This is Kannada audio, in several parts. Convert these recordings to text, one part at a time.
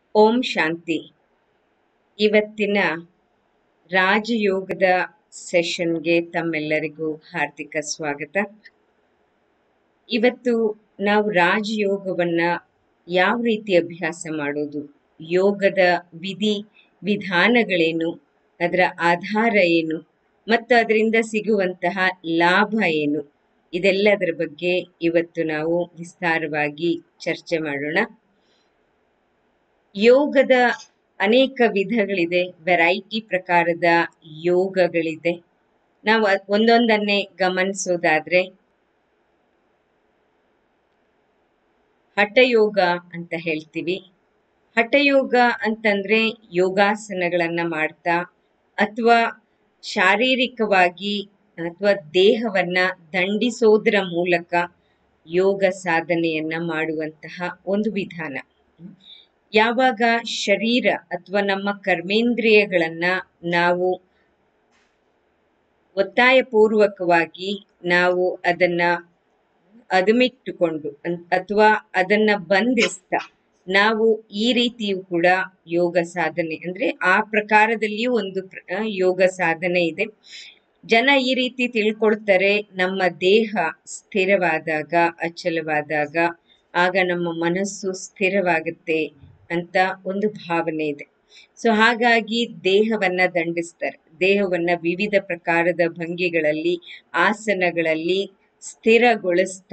ಓಂ ಶಾಂತಿ ಇವತ್ತಿನ ರಾಜಯೋಗದ ಸೆಷನ್ಗೆ ತಮ್ಮೆಲ್ಲರಿಗೂ ಹಾರ್ದಿಕ ಸ್ವಾಗತ ಇವತ್ತು ನಾವು ರಾಜಯೋಗವನ್ನ ಯಾವ ರೀತಿ ಅಭ್ಯಾಸ ಮಾಡೋದು ಯೋಗದ ವಿಧಿ ವಿಧಾನಗಳೇನು ಅದರ ಆಧಾರ ಏನು ಮತ್ತು ಅದರಿಂದ ಸಿಗುವಂತಹ ಲಾಭ ಏನು ಇದೆಲ್ಲದರ ಬಗ್ಗೆ ಇವತ್ತು ನಾವು ವಿಸ್ತಾರವಾಗಿ ಚರ್ಚೆ ಮಾಡೋಣ ಯೋಗದ ಅನೇಕ ವಿಧಗಳಿದೆ ವೆರೈಟಿ ಪ್ರಕಾರದ ಯೋಗಗಳಿದೆ ನಾವು ಅದ್- ಒಂದೊಂದನ್ನೇ ಗಮನಿಸೋದಾದ್ರೆ ಹಠಯೋಗ ಅಂತ ಹೇಳ್ತೀವಿ ಹಠಯೋಗ ಅಂತಂದ್ರೆ ಯೋಗಾಸನಗಳನ್ನ ಮಾಡ್ತಾ ಅಥವಾ ಶಾರೀರಿಕವಾಗಿ ಅಥವಾ ದೇಹವನ್ನ ದಂಡಿಸೋದ್ರ ಮೂಲಕ ಯೋಗ ಸಾಧನೆಯನ್ನ ಮಾಡುವಂತಹ ಒಂದು ವಿಧಾನ ಯಾವಾಗ ಶರೀರ ಅಥವಾ ನಮ್ಮ ಕರ್ಮೇಂದ್ರಿಯಗಳನ್ನ ನಾವು ಒತ್ತಾಯಪೂರ್ವಕವಾಗಿ ನಾವು ಅದನ್ನ ಅದುಮಿಟ್ಟುಕೊಂಡು ಅನ್- ಅಥವಾ ಅದನ್ನ ಬಂಧಿಸ್ತಾ ನಾವು ಈ ರೀತಿಯೂ ಕೂಡ ಯೋಗ ಸಾಧನೆ ಅಂದ್ರೆ ಆ ಪ್ರಕಾರದಲ್ಲಿಯೂ ಒಂದು ಪ್ರ- ಆ, ಯೋಗ ಸಾಧನೆ ಇದೆ ಜನ ಈ ರೀತಿ ತಿಳ್ಕೊಳ್ತಾರೆ ನಮ್ಮ ದೇಹ ಸ್ಥಿರವಾದಾಗ ಅಚಲವಾದಾಗ ಆಗ ನಮ್ಮ ಮನಸ್ಸು ಸ್ಥಿರವಾಗುತ್ತೆ ಅಂತ ಒಂದು ಭಾವನೆ ಇದೆ ಸೊ ಹಾಗಾಗಿ ದೇಹವನ್ನ ದಂಡಿಸ್ತಾರೆ ದೇಹವನ್ನ ವಿವಿಧ ಪ್ರಕಾರದ ಭಂಗಿಗಳಲ್ಲಿ ಆಸನಗಳಲ್ಲಿ ಸ್ಥಿರಗೊಳಿಸ್ತಾ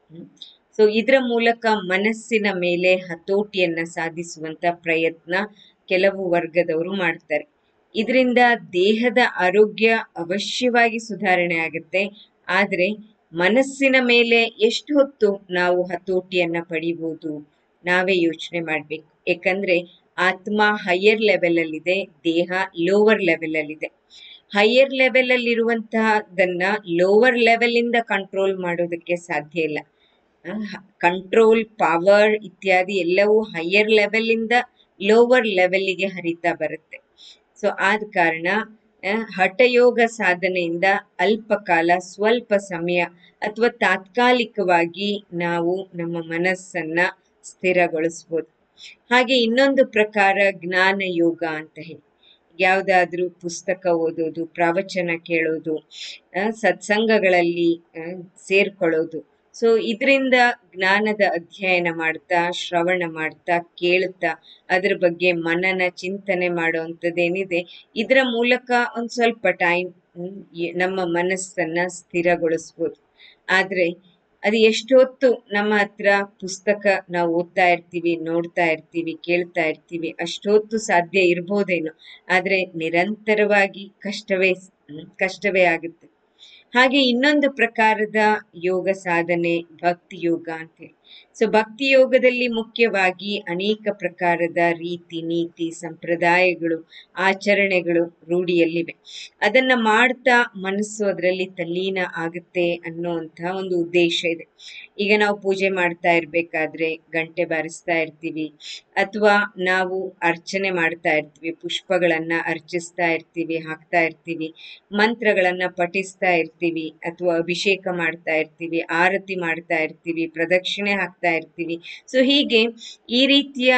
ಸೊ ಇದರ ಮೂಲಕ ಮನಸ್ಸಿನ ಮೇಲೆ ಹತೋಟಿಯನ್ನ ಸಾಧಿಸುವಂತ ಪ್ರಯತ್ನ ಕೆಲವು ವರ್ಗದವರು ಮಾಡ್ತಾರೆ ಇದರಿಂದ ದೇಹದ ಆರೋಗ್ಯ ಅವಶ್ಯವಾಗಿ ಸುಧಾರಣೆ ಆಗುತ್ತೆ ಆದ್ರೆ ಮನಸ್ಸಿನ ಮೇಲೆ ಎಷ್ಟು ಹೊತ್ತು ನಾವು ಹತೋಟಿಯನ್ನ ಪಡಿಬಹುದು ನಾವೇ ಯೋಚನೆ ಮಾಡ್ಬೇಕು ಯಾಕಂದ್ರೆ ಆತ್ಮ ಹೈಯರ್ ಲೆವೆಲ್ ಅಲ್ಲಿದೆ ದೇಹ ಲೋವರ್ ಲೆವೆಲ್ ಅಲ್ಲಿದೆ ಹೈಯರ್ ಲೆವೆಲ್ ಅಲ್ಲಿರುವಂತಹದನ್ನ ಲೋವರ್ ಲೆವೆಲ್ ಇಂದ ಕಂಟ್ರೋಲ್ ಮಾಡೋದಕ್ಕೆ ಸಾಧ್ಯ ಇಲ್ಲ ಕಂಟ್ರೋಲ್ ಪವರ್ ಇತ್ಯಾದಿ ಎಲ್ಲವೂ ಹೈಯರ್ ಲೆವೆಲ್ ಇಂದ ಲೋವರ್ ಲೆವೆಲ್ಗೆ ಹರಿತಾ ಬರುತ್ತೆ ಸೊ ಆದ ಕಾರಣ ಆ, ಹಠಯೋಗ ಸಾಧನೆಯಿಂದ ಅಲ್ಪ ಕಾಲ ಸ್ವಲ್ಪ ಸಮಯ ಅಥವಾ ತಾತ್ಕಾಲಿಕವಾಗಿ ನಾವು ನಮ್ಮ ಮನಸ್ಸನ್ನ ಸ್ಥಿರಗೊಳಿಸ್ಬೋದು ಹಾಗೆ ಇನ್ನೊಂದು ಪ್ರಕಾರ ಜ್ಞಾನ ಯೋಗ ಅಂತ ಹೇಳಿ ಯಾವುದಾದ್ರೂ ಪುಸ್ತಕ ಓದೋದು ಪ್ರವಚನ ಕೇಳೋದು ಆ, ಸತ್ಸಂಗಗಳಲ್ಲಿ ಆ, ಸೇರ್ಕೊಳ್ಳೋದು ಸೊ ಇದರಿಂದ ಜ್ಞಾನದ ಅಧ್ಯಯನ ಮಾಡ್ತಾ ಶ್ರವಣ ಮಾಡ್ತಾ ಕೇಳ್ತಾ ಅದ್ರ ಬಗ್ಗೆ ಮನನ ಚಿಂತನೆ ಮಾಡುವಂಥದ್ದೇನಿದೆ ಇದರ ಮೂಲಕ ಒಂದ್ ಸ್ವಲ್ಪ ಟೈಮ್ ನಮ್ಮ ಮನಸ್ಸನ್ನ ಸ್ಥಿರಗೊಳಿಸ್ಬೋದು ಆದ್ರೆ ಅದು ಎಷ್ಟು ಹೊತ್ತು ನಮ್ಮ ಹತ್ರ ಪುಸ್ತಕ ನಾವು ಓದ್ತಾ ಇರ್ತೀವಿ ನೋಡ್ತಾ ಇರ್ತೀವಿ ಕೇಳ್ತಾ ಇರ್ತೀವಿ ಅಷ್ಟೊತ್ತು ಸಾಧ್ಯ ಇರ್ಬೋದೇನೋ ಆದ್ರೆ ನಿರಂತರವಾಗಿ ಕಷ್ಟವೇ ಹ್ಮ್, ಕಷ್ಟವೇ ಆಗುತ್ತೆ ಹಾಗೆ ಇನ್ನೊಂದು ಪ್ರಕಾರದ ಯೋಗ ಸಾಧನೆ ಭಕ್ತಿ ಯೋಗ ಅಂತೇಳಿ ಸೊ ಭಕ್ತಿ ಯೋಗದಲ್ಲಿ ಮುಖ್ಯವಾಗಿ ಅನೇಕ ಪ್ರಕಾರದ ರೀತಿ ನೀತಿ ಸಂಪ್ರದಾಯಗಳು ಆಚರಣೆಗಳು ರೂಢಿಯಲ್ಲಿವೆ ಅದನ್ನ ಮಾಡ್ತಾ ಮನಸ್ಸು ಅದರಲ್ಲಿ ತಲ್ಲೀನ ಆಗುತ್ತೆ ಅನ್ನುವಂತಹ ಒಂದು ಉದ್ದೇಶ ಇದೆ ಈಗ ನಾವು ಪೂಜೆ ಮಾಡ್ತಾ ಇರ್ಬೇಕಾದ್ರೆ ಗಂಟೆ ಬಾರಿಸ್ತಾ ಇರ್ತೀವಿ ಅಥವಾ ನಾವು ಅರ್ಚನೆ ಮಾಡ್ತಾ ಇರ್ತೀವಿ ಪುಷ್ಪಗಳನ್ನ ಅರ್ಚಿಸ್ತಾ ಇರ್ತೀವಿ ಹಾಕ್ತಾ ಇರ್ತೀವಿ ಮಂತ್ರಗಳನ್ನ ಪಠಿಸ್ತಾ ಇರ್ತೀವಿ ಅಥವಾ ಅಭಿಷೇಕ ಮಾಡ್ತಾ ಇರ್ತೀವಿ ಆರತಿ ಮಾಡ್ತಾ ಇರ್ತೀವಿ ಪ್ರದಕ್ಷಿಣೆ ಹಾಕ್ತಾ ಇರ್ತೀವಿ ಸೊ ಹೀಗೆ ಈ ರೀತಿಯ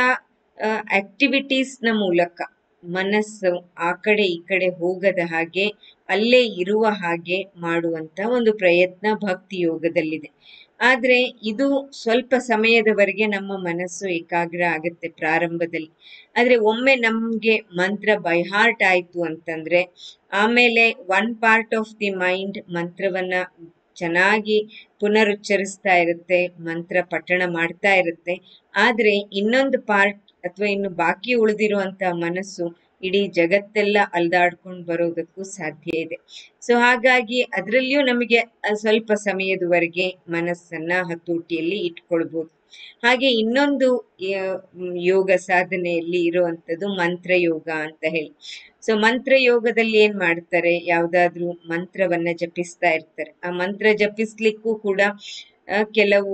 ಆಕ್ಟಿವಿಟೀಸ್ ನ ಮೂಲಕ ಮನಸ್ಸು ಆ ಕಡೆ ಈ ಕಡೆ ಹೋಗದ ಹಾಗೆ ಅಲ್ಲೇ ಇರುವ ಹಾಗೆ ಮಾಡುವಂತ ಒಂದು ಪ್ರಯತ್ನ ಭಕ್ತಿ ಯೋಗದಲ್ಲಿದೆ ಆದ್ರೆ ಇದು ಸ್ವಲ್ಪ ಸಮಯದವರೆಗೆ ನಮ್ಮ ಮನಸ್ಸು ಏಕಾಗ್ರ ಆಗುತ್ತೆ ಪ್ರಾರಂಭದಲ್ಲಿ ಆದ್ರೆ ಒಮ್ಮೆ ನಮ್ಗೆ ಮಂತ್ರ ಬೈ ಹಾರ್ಟ್ ಆಯ್ತು ಅಂತಂದ್ರೆ ಆಮೇಲೆ one part of the mind ಮಂತ್ರವನ್ನ ಚೆನ್ನಾಗಿ ಪುನರುಚ್ಚರಿಸ್ತಾ ಇರುತ್ತೆ ಮಂತ್ರ ಪಠಣ ಮಾಡ್ತಾ ಇರುತ್ತೆ ಆದ್ರೆ ಇನ್ನೊಂದು ಪಾರ್ಟ್ ಅಥವಾ ಇನ್ನು ಬಾಕಿ ಉಳಿದಿರುವಂತಹ ಮನಸ್ಸು ಇಡೀ ಜಗತ್ತೆಲ್ಲ ಅಲ್ದಾಡ್ಕೊಂಡು ಬರೋದಕ್ಕೂ ಸಾಧ್ಯ ಇದೆ ಸೊ ಹಾಗಾಗಿ ಅದರಲ್ಲಿಯೂ ನಮಗೆ ಅಹ್, ಸ್ವಲ್ಪ ಸಮಯದವರೆಗೆ ಮನಸ್ಸನ್ನ ಹತೋಟಿಯಲ್ಲಿ ಇಟ್ಕೊಳ್ಬಹುದು ಹಾಗೆ ಇನ್ನೊಂದು ಯ- ಮ್, ಯೋಗ ಸಾಧನೆಯಲ್ಲಿ ಇರುವಂತದ್ದು ಮಂತ್ರ ಯೋಗ ಅಂತ ಹೇಳಿ ಸೊ ಮಂತ್ರ ಯೋಗದಲ್ಲಿ ಏನ್ ಮಾಡ್ತಾರೆ ಯಾವ್ದಾದ್ರೂ ಮಂತ್ರವನ್ನ ಜಪಿಸ್ತಾ ಇರ್ತಾರೆ ಆ ಮಂತ್ರ ಜಪಿಸ್ಲಿಕ್ಕೂ ಕೂಡ ಆ, ಕೆಲವು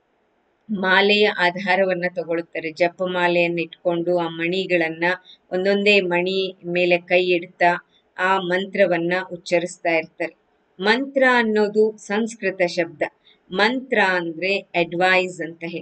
ಮಾಲೆಯ ಆಧಾರವನ್ನ ತಗೊಳ್ತಾರೆ ಜಪಮಾಲೆಯನ್ನ ಇಟ್ಕೊಂಡು ಆ ಮಣಿಗಳನ್ನ ಒಂದೊಂದೇ ಮಣಿ ಮೇಲೆ ಕೈ ಇಡ್ತಾ ಆ ಮಂತ್ರವನ್ನ ಉಚ್ಚರಿಸ್ತಾ ಇರ್ತಾರೆ ಮಂತ್ರ ಅನ್ನೋದು ಸಂಸ್ಕೃತ ಶಬ್ದ ಮಂತ್ರ ಅಂದ್ರೆ ಅಡ್ವೈಸ್ ಅಂತ ಹೇಳಿ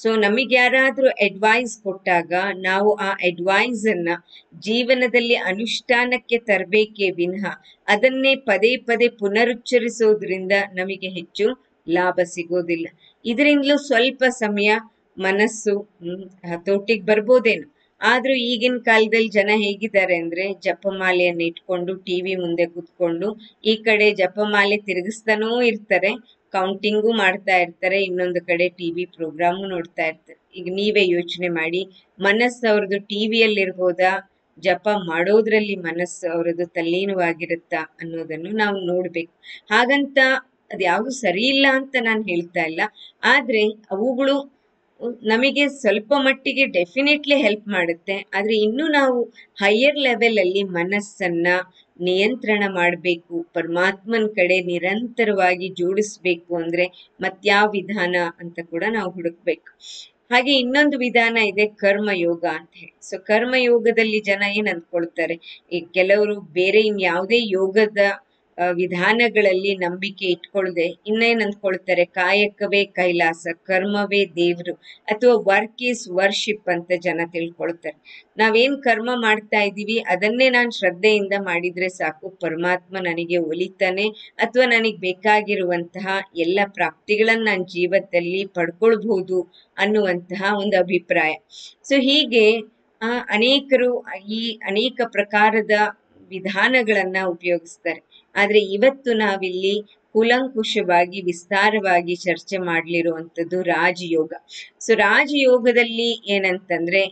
ಸೊ ನಮಗೆ ಯಾರಾದ್ರೂ ಅಡ್ವೈಸ್ ಕೊಟ್ಟಾಗ ನಾವು ಆ ಅಡ್ವೈಸ್ ಅನ್ನ ಜೀವನದಲ್ಲಿ ಅನುಷ್ಠಾನಕ್ಕೆ ತರಬೇಕೇ ವಿನಃ ಅದನ್ನೇ ಪದೇ ಪದೇ ಪುನರುಚ್ಚರಿಸೋದ್ರಿಂದ ನಮಗೆ ಹೆಚ್ಚು ಲಾಭ ಸಿಗೋದಿಲ್ಲ ಇದರಿಂದಲೂ ಸ್ವಲ್ಪ ಸಮಯ ಮನಸ್ಸು ಹ್ಮ್, ಹತೋಟಿಗೆ ಬರ್ಬೋದೇನೋ ಆದ್ರೂ ಈಗಿನ ಕಾಲದಲ್ಲಿ ಜನ ಹೇಗಿದ್ದಾರೆ ಅಂದ್ರೆ ಜಪಮಾಲೆಯನ್ನ ಇಟ್ಕೊಂಡು ಟಿವಿ ಮುಂದೆ ಕುತ್ಕೊಂಡು ಈ ಕಡೆ ಜಪಮಾಲೆ ತಿರುಗಿಸ್ತಾನೂ ಇರ್ತಾರೆ ಕೌಂಟಿಂಗು ಮಾಡ್ತಾ ಇರ್ತಾರೆ ಇನ್ನೊಂದು ಕಡೆ ಟಿವಿ ಪ್ರೋಗ್ರಾಮು ನೋಡ್ತಾ ಇರ್ತಾರೆ ಈಗ ನೀವೇ ಯೋಚನೆ ಮಾಡಿ ಮನಸ್ಸು ಅವ್ರದ್ದು ಟಿವಿಯಲ್ಲಿ ಇರ್ಬೋದಾ ಜಪ ಮಾಡೋದ್ರಲ್ಲಿ ಮನಸ್ಸು ಅವರದ್ದು ತಲ್ಲೀನವಾಗಿರುತ್ತಾ ಅನ್ನೋದನ್ನು ನಾವು ನೋಡ್ಬೇಕು ಹಾಗಂತ ಅದ್ಯಾವುದು ಸರಿ ಇಲ್ಲ ಅಂತ ನಾನು ಹೇಳ್ತಾ ಇಲ್ಲ ಆದ್ರೆ ಅವುಗಳು ನಮಗೆ ಸ್ವಲ್ಪ ಮಟ್ಟಿಗೆ ಡೆಫಿನೆಟ್ಲಿ ಹೆಲ್ಪ್ ಮಾಡುತ್ತೆ ಆದ್ರೆ ಇನ್ನು ನಾವು ಹೈಯರ್ ಲೆವೆಲ್ ಅಲ್ಲಿ ಮನಸ್ಸನ್ನ ನಿಯಂತ್ರಣ ಮಾಡಬೇಕು ಪರಮಾತ್ಮನ ಕಡೆ ನಿರಂತರವಾಗಿ ಜೋಡಿಸ್ಬೇಕು ಅಂದ್ರೆ ಮತ್ಯಾವ ವಿಧಾನ ಅಂತ ಕೂಡ ನಾವು ಹುಡುಕ್ಬೇಕು ಹಾಗೆ ಇನ್ನೊಂದು ವಿಧಾನ ಇದೆ ಕರ್ಮಯೋಗ ಅಂತ ಹೇಳಿ ಸೊ ಕರ್ಮಯೋಗದಲ್ಲಿ ಜನ ಏನ್ ಅಂದ್ಕೊಳ್ತಾರೆ ಈ ಕೆಲವರು ಬೇರೆ ಇನ್ಯಾವುದೇ ಯೋಗದ ಆ, ವಿಧಾನಗಳಲ್ಲಿ ನಂಬಿಕೆ ಇಟ್ಕೊಳ್ದೆ ಇನ್ನೇನ್ ಅಂದ್ಕೊಳ್ತಾರೆ ಕಾಯಕವೇ ಕೈಲಾಸ ಕರ್ಮವೇ ದೇವ್ರು ಅಥವಾ ವರ್ಕ್ ಈಸ್ ವರ್ಷಿಪ್ ಅಂತ ಜನ ತಿಳ್ಕೊಳ್ತಾರೆ ನಾವೇನ್ ಕರ್ಮ ಮಾಡ್ತಾ ಇದ್ದೀವಿ ಅದನ್ನೇ ನಾನು ಶ್ರದ್ಧೆಯಿಂದ ಮಾಡಿದ್ರೆ ಸಾಕು ಪರಮಾತ್ಮ ನನಗೆ ಒಲಿತಾನೆ ಅಥವಾ ನನಗೆ ಬೇಕಾಗಿರುವಂತಹ ಎಲ್ಲ ಪ್ರಾಪ್ತಿಗಳನ್ನ ನಾನು ಜೀವನದಲ್ಲಿ ಪಡ್ಕೊಳ್ಬಹುದು ಅನ್ನುವಂತಹ ಒಂದು ಅಭಿಪ್ರಾಯ ಸೊ ಹೀಗೆ ಆ, ಅನೇಕರು ಈ ಅನೇಕ ಪ್ರಕಾರದ ವಿಧಾನಗಳನ್ನ ಉಪಯೋಗಿಸ್ತಾರೆ ಆದ್ರೆ ಇವತ್ತು ನಾವಿಲ್ಲಿ ಕೂಲಂಕುಷವಾಗಿ ವಿಸ್ತಾರವಾಗಿ ಚರ್ಚೆ ಮಾಡ್ಲಿರುವಂಥದ್ದು ರಾಜಯೋಗ ಸೊ ರಾಜಯೋಗದಲ್ಲಿ ಏನಂತಂದ್ರೆ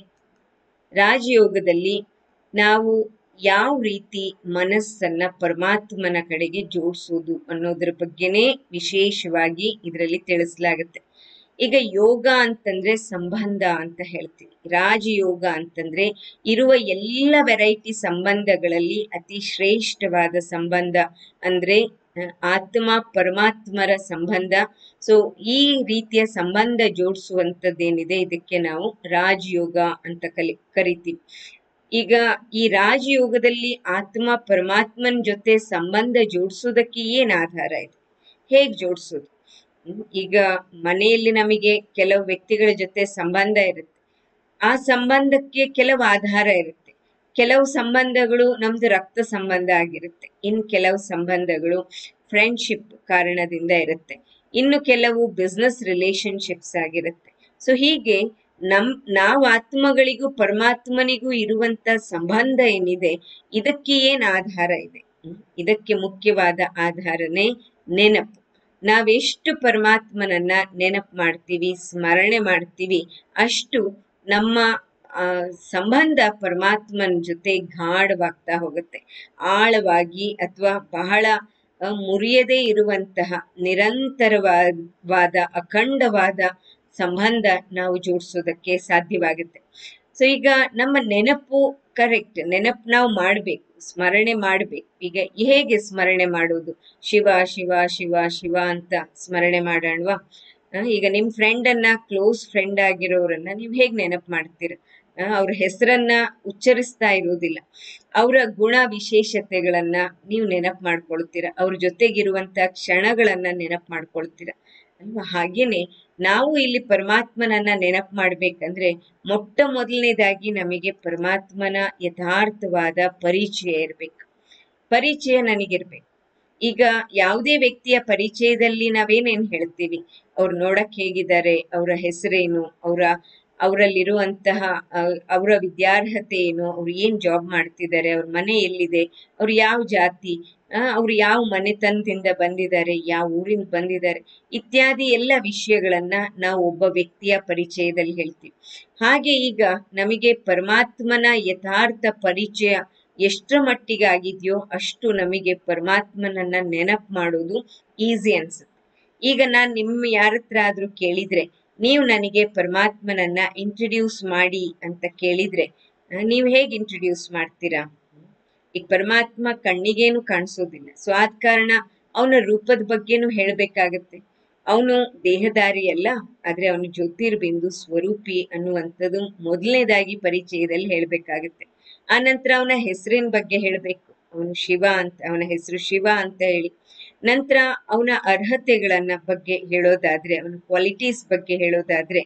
ರಾಜಯೋಗದಲ್ಲಿ ನಾವು ಯಾವ ರೀತಿ ಮನಸ್ಸನ್ನ ಪರಮಾತ್ಮನ ಕಡೆಗೆ ಜೋಡಿಸೋದು ಅನ್ನೋದ್ರ ಬಗ್ಗೆನೇ ವಿಶೇಷವಾಗಿ ಇದರಲ್ಲಿ ತಿಳಿಸಲಾಗುತ್ತೆ ಈಗ ಯೋಗ ಅಂತಂದ್ರೆ ಸಂಬಂಧ ಅಂತ ಹೇಳ್ತೀವಿ ರಾಜಯೋಗ ಅಂತಂದ್ರೆ ಇರುವ ಎಲ್ಲ ವೆರೈಟಿ ಸಂಬಂಧಗಳಲ್ಲಿ ಅತಿ ಶ್ರೇಷ್ಠವಾದ ಸಂಬಂಧ ಅಂದ್ರೆ ಆ, ಆತ್ಮ ಪರಮಾತ್ಮರ ಸಂಬಂಧ ಸೊ ಈ ರೀತಿಯ ಸಂಬಂಧ ಜೋಡಿಸುವಂಥದ್ದೇನಿದೆ ಇದಕ್ಕೆ ನಾವು ರಾಜಯೋಗ ಅಂತ ಕಲಿ ಕರಿತೀವಿ ಈಗ ಈ ರಾಜಯೋಗದಲ್ಲಿ ಆತ್ಮ ಪರಮಾತ್ಮನ ಜೊತೆ ಸಂಬಂಧ ಜೋಡಿಸೋದಕ್ಕೆ ಏನ್ ಆಧಾರ ಇದೆ ಹೇಗ್ ಜೋಡಿಸೋದು ಹ್ಮ್, ಈಗ ಮನೆಯಲ್ಲಿ ನಮಗೆ ಕೆಲವು ವ್ಯಕ್ತಿಗಳ ಜೊತೆ ಸಂಬಂಧ ಇರುತ್ತೆ ಆ ಸಂಬಂಧಕ್ಕೆ ಕೆಲವು ಆಧಾರ ಇರುತ್ತೆ ಕೆಲವು ಸಂಬಂಧಗಳು ನಮ್ದು ರಕ್ತ ಸಂಬಂಧ ಆಗಿರುತ್ತೆ ಇನ್ ಕೆಲವು ಸಂಬಂಧಗಳು ಫ್ರೆಂಡ್ಶಿಪ್ ಕಾರಣದಿಂದ ಇರುತ್ತೆ ಇನ್ನು ಕೆಲವು ಬಿಸ್ನೆಸ್ ರಿಲೇಶನ್ಶಿಪ್ಸ್ ಆಗಿರುತ್ತೆ ಸೊ ಹೀಗೆ ನಮ್ ನಾವು ಆತ್ಮಗಳಿಗೂ ಪರಮಾತ್ಮನಿಗೂ ಇರುವಂತ ಸಂಬಂಧ ಏನಿದೆ ಇದಕ್ಕೆ ಏನ್ ಆಧಾರ ಇದೆ ಹ್ಮ್? ಇದಕ್ಕೆ ಮುಖ್ಯವಾದ ಆಧಾರನೇ ನೆನಪು ನಾವೆಷ್ಟು ಪರಮಾತ್ಮನನ್ನ ನೆನಪು ಮಾಡ್ತೀವಿ ಸ್ಮರಣೆ ಮಾಡ್ತೀವಿ ಅಷ್ಟು ನಮ್ಮ ಆ, ಸಂಬಂಧ ಪರಮಾತ್ಮನ ಜೊತೆ ಗಾಢವಾಗ್ತಾ ಹೋಗುತ್ತೆ ಆಳವಾಗಿ ಅಥವಾ ಬಹಳ ಆ, ಮುರಿಯದೇ ಇರುವಂತಹ ನಿರಂತರವಾದ ಅಖಂಡವಾದ ಸಂಬಂಧ ನಾವು ಜೋಡಿಸೋದಕ್ಕೆ ಸಾಧ್ಯವಾಗುತ್ತೆ ಸೊ ಈಗ ನಮ್ಮ ನೆನಪು ಕರೆಕ್ಟ್ ನೆನಪು ನಾವು ಮಾಡ್ಬೇಕು ಸ್ಮರಣೆ ಮಾಡ್ಬೇಕು ಈಗ ಹೇಗೆ ಸ್ಮರಣೆ ಮಾಡೋದು ಶಿವ ಶಿವ ಶಿವ ಶಿವ ಅಂತ ಸ್ಮರಣೆ ಮಾಡೋಣವಾ ಆ, ಈಗ ನಿಮ್ ಫ್ರೆಂಡ್ ಅನ್ನ ಕ್ಲೋಸ್ ಫ್ರೆಂಡ್ ಆಗಿರೋರನ್ನ ನೀವು ಹೇಗ್ ನೆನಪು ಮಾಡ್ತೀರ ಆ, ಅವ್ರ ಹೆಸರನ್ನ ಉಚ್ಚರಿಸ್ತಾ ಇರೋದಿಲ್ಲ ಅವರ ಗುಣ ವಿಶೇಷತೆಗಳನ್ನ ನೀವು ನೆನಪು ಮಾಡ್ಕೊಳ್ತೀರ ಅವ್ರ ಜೊತೆಗಿರುವಂತ ಕ್ಷಣಗಳನ್ನ ನೆನಪು ಮಾಡ್ಕೊಳ್ತೀರ ಅಲ್ವಾ ಹಾಗೇನೆ ನಾವು ಇಲ್ಲಿ ಪರಮಾತ್ಮನನ್ನ ನೆನಪು ಮಾಡ್ಬೇಕಂದ್ರೆ ಮೊಟ್ಟ ಮೊದಲನೇದಾಗಿ ನಮಗೆ ಪರಮಾತ್ಮನ ಯಥಾರ್ಥವಾದ ಪರಿಚಯ ಇರ್ಬೇಕು ಪರಿಚಯ ನನಗಿರ್ಬೇಕು ಈಗ ಯಾವುದೇ ವ್ಯಕ್ತಿಯ ಪರಿಚಯದಲ್ಲಿ ನಾವೇನೇನ್ ಹೇಳ್ತೀವಿ ಅವ್ರು ನೋಡಕ್ ಹೇಗಿದ್ದಾರೆ ಅವರ ಹೆಸರೇನು ಅವರ ಅವರಲ್ಲಿರುವಂತಹ ಅವರ ವಿದ್ಯಾರ್ಹತೆ ಏನು ಅವ್ರು ಏನ್ ಜಾಬ್ ಮಾಡ್ತಿದ್ದಾರೆ ಅವ್ರ ಮನೆ ಎಲ್ಲಿದೆ ಅವ್ರು ಯಾವ ಜಾತಿ ಆ, ಅವ್ರು ಯಾವ ಮನೆತನದಿಂದ ಬಂದಿದ್ದಾರೆ ಯಾವ ಊರಿಂದ ಬಂದಿದ್ದಾರೆ ಇತ್ಯಾದಿ ಎಲ್ಲ ವಿಷಯಗಳನ್ನ ನಾವು ಒಬ್ಬ ವ್ಯಕ್ತಿಯ ಪರಿಚಯದಲ್ಲಿ ಹೇಳ್ತೀವಿ ಹಾಗೆ ಈಗ ನಮಗೆ ಪರಮಾತ್ಮನ ಯಥಾರ್ಥ ಪರಿಚಯ ಎಷ್ಟರ ಮಟ್ಟಿಗೆ ಆಗಿದೆಯೋ ಅಷ್ಟು ನಮಗೆ ಪರಮಾತ್ಮನನ್ನ ನೆನಪು ಮಾಡೋದು ಈಸಿ ಅನ್ಸುತ್ತೆ ಈಗ ನಾನ್ ನಿಮ್ಮ ಯಾರ ಹತ್ರ ಆದ್ರೂ ಕೇಳಿದ್ರೆ ನೀವು ನನಗೆ ಪರಮಾತ್ಮನನ್ನ ಇಂಟ್ರಡ್ಯೂಸ್ ಮಾಡಿ ಅಂತ ಕೇಳಿದ್ರೆ ಆ, ನೀವು ಹೇಗೆ ಇಂಟ್ರಡ್ಯೂಸ್ ಮಾಡ್ತೀರಾ ಈಗ ಪರಮಾತ್ಮ ಕಣ್ಣಿಗೇನು ಕಾಣಿಸೋದಿಲ್ಲ ಸೊ ಆದ ಕಾರಣ ಅವನ ರೂಪದ ಬಗ್ಗೆನೂ ಹೇಳ್ಬೇಕಾಗತ್ತೆ ಅವನು ದೇಹದಾರಿ ಅಲ್ಲ ಆದ್ರೆ ಅವನು ಜ್ಯೋತಿರ್ಬಿಂದು ಸ್ವರೂಪಿ ಅನ್ನುವಂಥದ್ದು ಮೊದಲನೇದಾಗಿ ಪರಿಚಯದಲ್ಲಿ ಹೇಳ್ಬೇಕಾಗತ್ತೆ ಆನಂತರ ಅವನ ಹೆಸರಿನ ಬಗ್ಗೆ ಹೇಳ್ಬೇಕು ಅವನು ಶಿವ ಅಂತ ಅವನ ಹೆಸರು ಶಿವ ಅಂತ ಹೇಳಿ ನಂತರ ಅವನ ಅರ್ಹತೆಗಳನ್ನ ಬಗ್ಗೆ ಹೇಳೋದಾದ್ರೆ ಅವನ ಕ್ವಾಲಿಟೀಸ್ ಬಗ್ಗೆ ಹೇಳೋದಾದ್ರೆ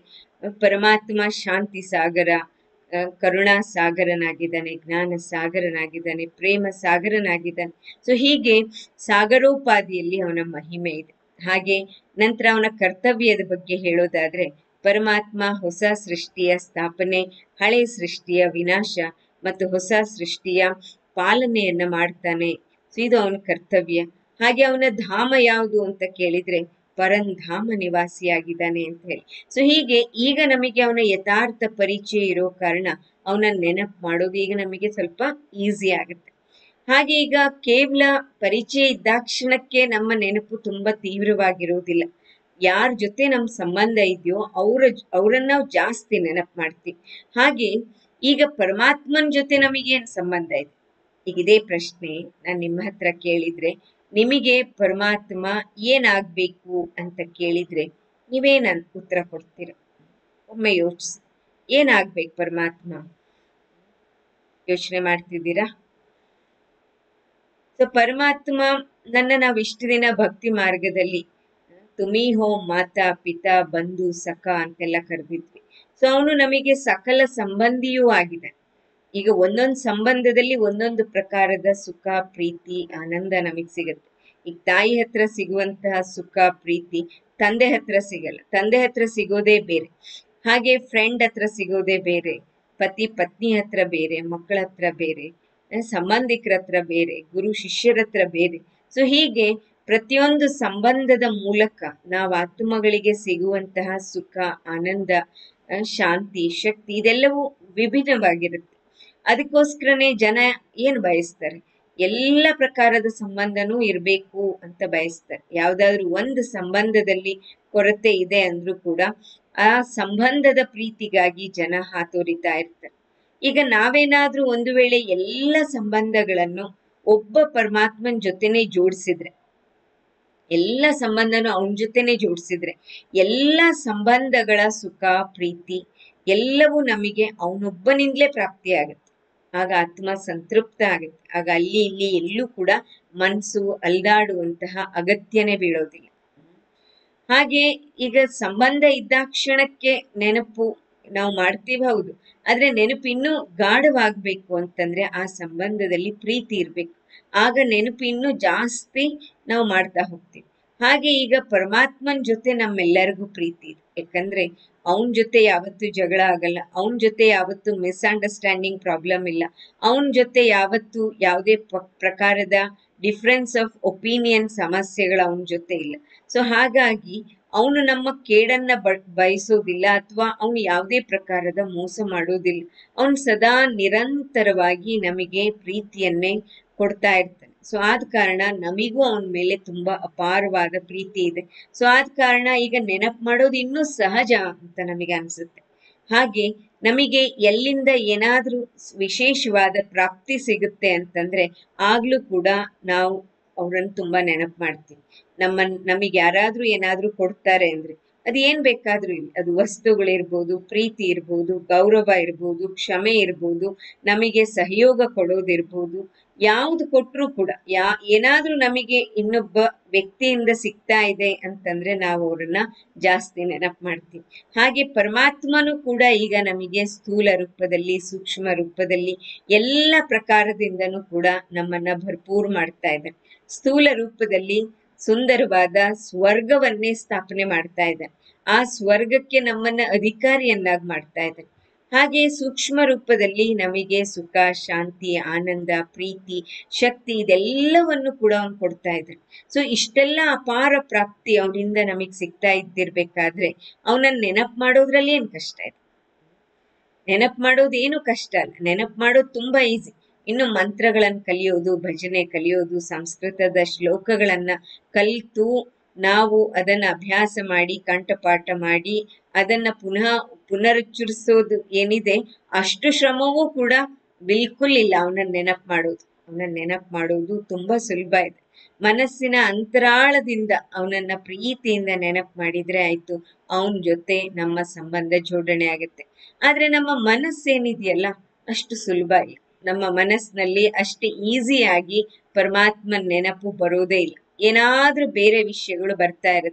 ಪರಮಾತ್ಮ ಶಾಂತಿ ಸಾಗರ ಆ, ಕರುಣಾ ಸಾಗರನಾಗಿದ್ದಾನೆ ಜ್ಞಾನ ಸಾಗರನಾಗಿದ್ದಾನೆ ಪ್ರೇಮ ಸಾಗರನಾಗಿದ್ದಾನೆ ಸೊ ಹೀಗೆ ಸಾಗರೋಪಾದಿಯಲ್ಲಿ ಅವನ ಮಹಿಮೆ ಇದೆ ಹಾಗೆ ನಂತರ ಅವನ ಕರ್ತವ್ಯದ ಬಗ್ಗೆ ಹೇಳೋದಾದ್ರೆ ಪರಮಾತ್ಮ ಹೊಸ ಸೃಷ್ಟಿಯ ಸ್ಥಾಪನೆ ಹಳೆ ಸೃಷ್ಟಿಯ ವಿನಾಶ ಮತ್ತು ಹೊಸ ಸೃಷ್ಟಿಯ ಪಾಲನೆಯನ್ನ ಮಾಡ್ತಾನೆ ಸೊ ಇದು ಅವನ ಕರ್ತವ್ಯ ಹಾಗೆ ಅವನ ಧಾಮ ಯಾವುದು ಅಂತ ಕೇಳಿದ್ರೆ ಪರಂಧಾಮ ನಿವಾಸಿಯಾಗಿದ್ದಾನೆ ಅಂತ ಹೇಳಿ ಸೊ ಹೀಗೆ ಈಗ ನಮಗೆ ಅವನ ಯಥಾರ್ಥ ಪರಿಚಯ ಇರೋ ಕಾರಣ ಅವನ ನೆನಪು ಮಾಡೋದು ಈಗ ನಮಗೆ ಸ್ವಲ್ಪ ಈಸಿ ಆಗುತ್ತೆ ಹಾಗೆ ಈಗ ಕೇವಲ ಪರಿಚಯ ಇದ್ದಾಕ್ಷಣಕ್ಕೆ ನಮ್ಮ ನೆನಪು ತುಂಬಾ ತೀವ್ರವಾಗಿರುವುದಿಲ್ಲ ಯಾರ ಜೊತೆ ನಮ್ಮ ಸಂಬಂಧ ಇದೆಯೋ ಅವರ ಅವರನ್ನ ನಾವು ಜಾಸ್ತಿ ನೆನಪು ಮಾಡ್ತೀವಿ ಹಾಗೆ ಈಗ ಪರಮಾತ್ಮನ ಜೊತೆ ನಮಗೇನು ಸಂಬಂಧ ಇದೆ ಈಗ ಇದೇ ಪ್ರಶ್ನೆ ನಾನು ನಿಮ್ಮ ಹತ್ರ ಕೇಳಿದ್ರೆ ನಿಮಗೆ ಪರಮಾತ್ಮ ಏನಾಗ್ಬೇಕು ಅಂತ ಕೇಳಿದ್ರೆ ನೀವೇನ ಉತ್ತರ ಕೊಡ್ತೀರ ಒಮ್ಮೆ ಯೋಚಿಸಿ ಏನಾಗ್ಬೇಕು ಪರಮಾತ್ಮ ಯೋಚನೆ ಮಾಡ್ತಿದ್ದೀರಾ ಸೊ ಪರಮಾತ್ಮ ನನ್ನ ನಾವು ಇಷ್ಟು ದಿನ ಭಕ್ತಿ ಮಾರ್ಗದಲ್ಲಿ ತುಮಿ ಹೋ ಮಾತಾ ಪಿತಾ ಬಂಧು ಸಖ ಅಂತೆಲ್ಲ ಕರೆದಿದ್ವಿ ಸೊ ಅವನು ನಮಗೆ ಸಕಲ ಸಂಬಂಧಿಯೂ ಆಗಿದೆ ಈಗ ಒಂದೊಂದು ಸಂಬಂಧದಲ್ಲಿ ಒಂದೊಂದು ಪ್ರಕಾರದ ಸುಖ ಪ್ರೀತಿ ಆನಂದ ನಮಗೆ ಸಿಗುತ್ತೆ ಈಗ ತಾಯಿ ಹತ್ರ ಸಿಗುವಂತಹ ಸುಖ ಪ್ರೀತಿ ತಂದೆ ಹತ್ರ ಸಿಗಲ್ಲ ತಂದೆ ಹತ್ರ ಸಿಗೋದೇ ಬೇರೆ ಹಾಗೆ ಫ್ರೆಂಡ್ ಹತ್ರ ಸಿಗೋದೇ ಬೇರೆ ಪತಿ ಪತ್ನಿ ಹತ್ರ ಬೇರೆ ಮಕ್ಕಳ ಹತ್ರ ಬೇರೆ ಆ, ಸಂಬಂಧಿಕರ ಹತ್ರ ಬೇರೆ ಗುರು ಶಿಷ್ಯರ ಹತ್ರ ಬೇರೆ ಸೊ ಹೀಗೆ ಪ್ರತಿಯೊಂದು ಸಂಬಂಧದ ಮೂಲಕ ನಾವು ಆತ್ಮಗಳಿಗೆ ಸಿಗುವಂತಹ ಸುಖ ಆನಂದ ಆ, ಶಾಂತಿ ಶಕ್ತಿ ಇದೆಲ್ಲವೂ ವಿಭಿನ್ನವಾಗಿರುತ್ತೆ ಅದಕ್ಕೋಸ್ಕರನೇ ಜನ ಏನ್ ಬಯಸ್ತಾರೆ ಎಲ್ಲ ಪ್ರಕಾರದ ಸಂಬಂಧನೂ ಇರಬೇಕು ಅಂತ ಬಯಸ್ತಾರೆ ಯಾವ್ದಾದ್ರು ಒಂದು ಸಂಬಂಧದಲ್ಲಿ ಕೊರತೆ ಇದೆ ಅಂದ್ರೂ ಕೂಡ ಆ ಸಂಬಂಧದ ಪ್ರೀತಿಗಾಗಿ ಜನ ಹಾತೊರಿತಾ ಇರ್ತಾರೆ ಈಗ ನಾವೇನಾದ್ರೂ ಒಂದು ವೇಳೆ ಎಲ್ಲ ಸಂಬಂಧಗಳನ್ನು ಒಬ್ಬ ಪರಮಾತ್ಮನ್ ಜೊತೆನೆ ಜೋಡಿಸಿದ್ರೆ ಎಲ್ಲ ಸಂಬಂಧನೂ ಅವನ ಜೊತೆನೆ ಜೋಡಿಸಿದ್ರೆ ಎಲ್ಲ ಸಂಬಂಧಗಳ ಸುಖ ಪ್ರೀತಿ ಎಲ್ಲವೂ ನಮಗೆ ಅವನೊಬ್ಬನಿಂದಲೇ ಪ್ರಾಪ್ತಿಯಾಗುತ್ತೆ ಆಗ ಆತ್ಮ ಸಂತೃಪ್ತ ಆಗುತ್ತೆ ಆಗ ಅಲ್ಲಿ ಇಲ್ಲಿ ಎಲ್ಲೂ ಕೂಡ ಮನಸ್ಸು ಅಲ್ದಾಡುವಂತಹ ಅಗತ್ಯನೇ ಬೀಳೋದಿಲ್ಲ ಹಾಗೆ ಈಗ ಸಂಬಂಧ ಇದ್ದಾಕ್ಷಣಕ್ಕೆ ನೆನಪು ನಾವು ಮಾಡ್ತೀವಿ ಹೌದು ಆದ್ರೆ ನೆನಪು ಇನ್ನೂ ಗಾಢವಾಗ್ಬೇಕು ಅಂತಂದ್ರೆ ಆ ಸಂಬಂಧದಲ್ಲಿ ಪ್ರೀತಿ ಇರ್ಬೇಕು ಆಗ ನೆನಪು ಇನ್ನೂ ಜಾಸ್ತಿ ನಾವು ಮಾಡ್ತಾ ಹೋಗ್ತೀವಿ ಹಾಗೆ ಈಗ ಪರಮಾತ್ಮನ್ ಜೊತೆ ನಮ್ಮೆಲ್ಲರಿಗೂ ಪ್ರೀತಿ ಇದೆ ಯಾಕಂದ್ರೆ ಅವನ ಜೊತೆ ಯಾವತ್ತೂ ಜಗಳ ಆಗಲ್ಲ ಅವನ ಜೊತೆ ಯಾವತ್ತೂ ಮಿಸ್ಅಂಡರ್ಸ್ಟ್ಯಾಂಡಿಂಗ್ ಪ್ರಾಬ್ಲಮ್ ಇಲ್ಲ ಅವನ ಜೊತೆ ಯಾವತ್ತೂ ಯಾವುದೇ ಪ- ಪ್ರಕಾರದ ಡಿಫ್ರೆನ್ಸ್ ಆಫ್ ಒಪಿನಿಯನ್ ಸಮಸ್ಯೆಗಳು ಅವನ ಜೊತೆ ಇಲ್ಲ ಸೊ ಹಾಗಾಗಿ ಅವನು ನಮ್ಮ ಕೇಡನ್ನ ಬ ಬಯಸೋದಿಲ್ಲ ಅಥವಾ ಅವನು ಯಾವುದೇ ಪ್ರಕಾರದ ಮೋಸ ಮಾಡೋದಿಲ್ಲ ಅವನು ಸದಾ ನಿರಂತರವಾಗಿ ನಮಗೆ ಪ್ರೀತಿಯನ್ನೇ ಕೊಡ್ತಾ ಇರ್ತಾನೆ ಸೊ ಆದ ಕಾರಣ ನಮಿಗೂ ಅವನ ಮೇಲೆ ತುಂಬಾ ಅಪಾರವಾದ ಪ್ರೀತಿ ಇದೆ ಸೊ ಆದ ಕಾರಣ ಈಗ ನೆನಪು ಮಾಡೋದು ಇನ್ನೂ ಸಹಜ ಅಂತ ನಮಗೆ ಅನ್ಸುತ್ತೆ ಹಾಗೆ ನಮಗೆ ಎಲ್ಲಿಂದ ಏನಾದ್ರೂ ವಿಶೇಷವಾದ ಪ್ರಾಪ್ತಿ ಸಿಗುತ್ತೆ ಅಂತಂದ್ರೆ ಆಗ್ಲೂ ಕೂಡ ನಾವು ಅವ್ರನ್ನ ತುಂಬಾ ನೆನಪು ಮಾಡ್ತೀವಿ ನಮ್ಮ ನಮಗೆ ಯಾರಾದ್ರೂ ಏನಾದ್ರೂ ಕೊಡ್ತಾರೆ ಅಂದ್ರೆ ಅದು ಏನ್ ಬೇಕಾದ್ರೂ ಇಲ್ಲ ಅದು ವಸ್ತುಗಳಿರ್ಬೋದು ಪ್ರೀತಿ ಇರ್ಬೋದು ಗೌರವ ಇರ್ಬೋದು ಕ್ಷಮೆ ಇರ್ಬೋದು ನಮಗೆ ಸಹಯೋಗ ಕೊಡೋದಿರ್ಬೋದು ಯಾವ್ದು ಕೊಟ್ರೂ ಕೂಡ ಯಾ ಏನಾದ್ರೂ ನಮಗೆ ಇನ್ನೊಬ್ಬ ವ್ಯಕ್ತಿಯಿಂದ ಸಿಗ್ತಾ ಇದೆ ಅಂತಂದ್ರೆ ನಾವು ಅವ್ರನ್ನ ಜಾಸ್ತಿ ನೆನಪು ಮಾಡ್ತೀವಿ ಹಾಗೆ ಪರಮಾತ್ಮನು ಕೂಡ ಈಗ ನಮಗೆ ಸ್ಥೂಲ ರೂಪದಲ್ಲಿ ಸೂಕ್ಷ್ಮ ರೂಪದಲ್ಲಿ ಎಲ್ಲ ಪ್ರಕಾರದಿಂದನೂ ಕೂಡ ನಮ್ಮನ್ನ ಭರ್ಪೂರ್ ಮಾಡ್ತಾ ಇದ್ದಾನೆ ಸ್ಥೂಲ ರೂಪದಲ್ಲಿ ಸುಂದರವಾದ ಸ್ವರ್ಗವನ್ನೇ ಸ್ಥಾಪನೆ ಮಾಡ್ತಾ ಇದ್ದಾನೆ ಆ ಸ್ವರ್ಗಕ್ಕೆ ನಮ್ಮನ್ನ ಅಧಿಕಾರಿಯನ್ನಾಗಿ ಮಾಡ್ತಾ ಇದ್ದಾನೆ ಹಾಗೆ ಸೂಕ್ಷ್ಮ ರೂಪದಲ್ಲಿ ನಮಗೆ ಸುಖ ಶಾಂತಿ ಆನಂದ ಪ್ರೀತಿ ಶಕ್ತಿ ಇದೆಲ್ಲವನ್ನು ಕೂಡ ಅವನು ಕೊಡ್ತಾ ಇದ್ದಾನೆ ಸೊ ಇಷ್ಟೆಲ್ಲ ಅಪಾರ ಪ್ರಾಪ್ತಿ ಅವನಿಂದ ನಮಗೆ ಸಿಗ್ತಾ ಇದ್ದಿರ್ಬೇಕಾದ್ರೆ ಅವನನ್ನ ನೆನಪು ಮಾಡೋದ್ರಲ್ಲಿ ಏನ್ ಕಷ್ಟ ಇದೆ ನೆನಪು ಮಾಡೋದು ಏನು ಕಷ್ಟ ಅಲ್ಲ ನೆನಪು ಮಾಡೋದು ತುಂಬಾ ಈಸಿ ಇನ್ನು ಮಂತ್ರಗಳನ್ನ ಕಲಿಯೋದು ಭಜನೆ ಕಲಿಯೋದು ಸಂಸ್ಕೃತದ ಶ್ಲೋಕಗಳನ್ನ ಕಲಿತು ನಾವು ಅದನ್ನ ಅಭ್ಯಾಸ ಮಾಡಿ ಕಂಠಪಾಠ ಮಾಡಿ ಅದನ್ನ ಪುನಃ ಪುನರುಚ್ಚರಿಸೋದು ಏನಿದೆ ಅಷ್ಟು ಶ್ರಮವೂ ಕೂಡ ಬಿಲ್ಕುಲ್ ಇಲ್ಲ ಅವನನ್ನ ನೆನಪು ಮಾಡೋದು ಅವನನ್ನ ನೆನಪು ಮಾಡೋದು ತುಂಬಾ ಸುಲಭ ಇದೆ ಮನಸ್ಸಿನ ಅಂತರಾಳದಿಂದ ಅವನನ್ನ ಪ್ರೀತಿಯಿಂದ ನೆನಪು ಮಾಡಿದ್ರೆ ಆಯ್ತು ಅವನ ಜೊತೆ ನಮ್ಮ ಸಂಬಂಧ ಜೋಡಣೆ ಆಗುತ್ತೆ ಆದ್ರೆ ನಮ್ಮ ಮನಸ್ಸೇನಿದೆಯಲ್ಲ ಅಷ್ಟು ಸುಲಭ ಇಲ್ಲ ನಮ್ಮ ಮನಸ್ಸಿನಲ್ಲಿ ಅಷ್ಟು ಈಸಿಯಾಗಿ ಪರಮಾತ್ಮನ ನೆನಪು ಬರೋದೇ ಇಲ್ಲ ಏನಾದ್ರೂ ಬೇರೆ ವಿಷಯಗಳು ಬರ್ತಾ ಇರುತ್ತೆ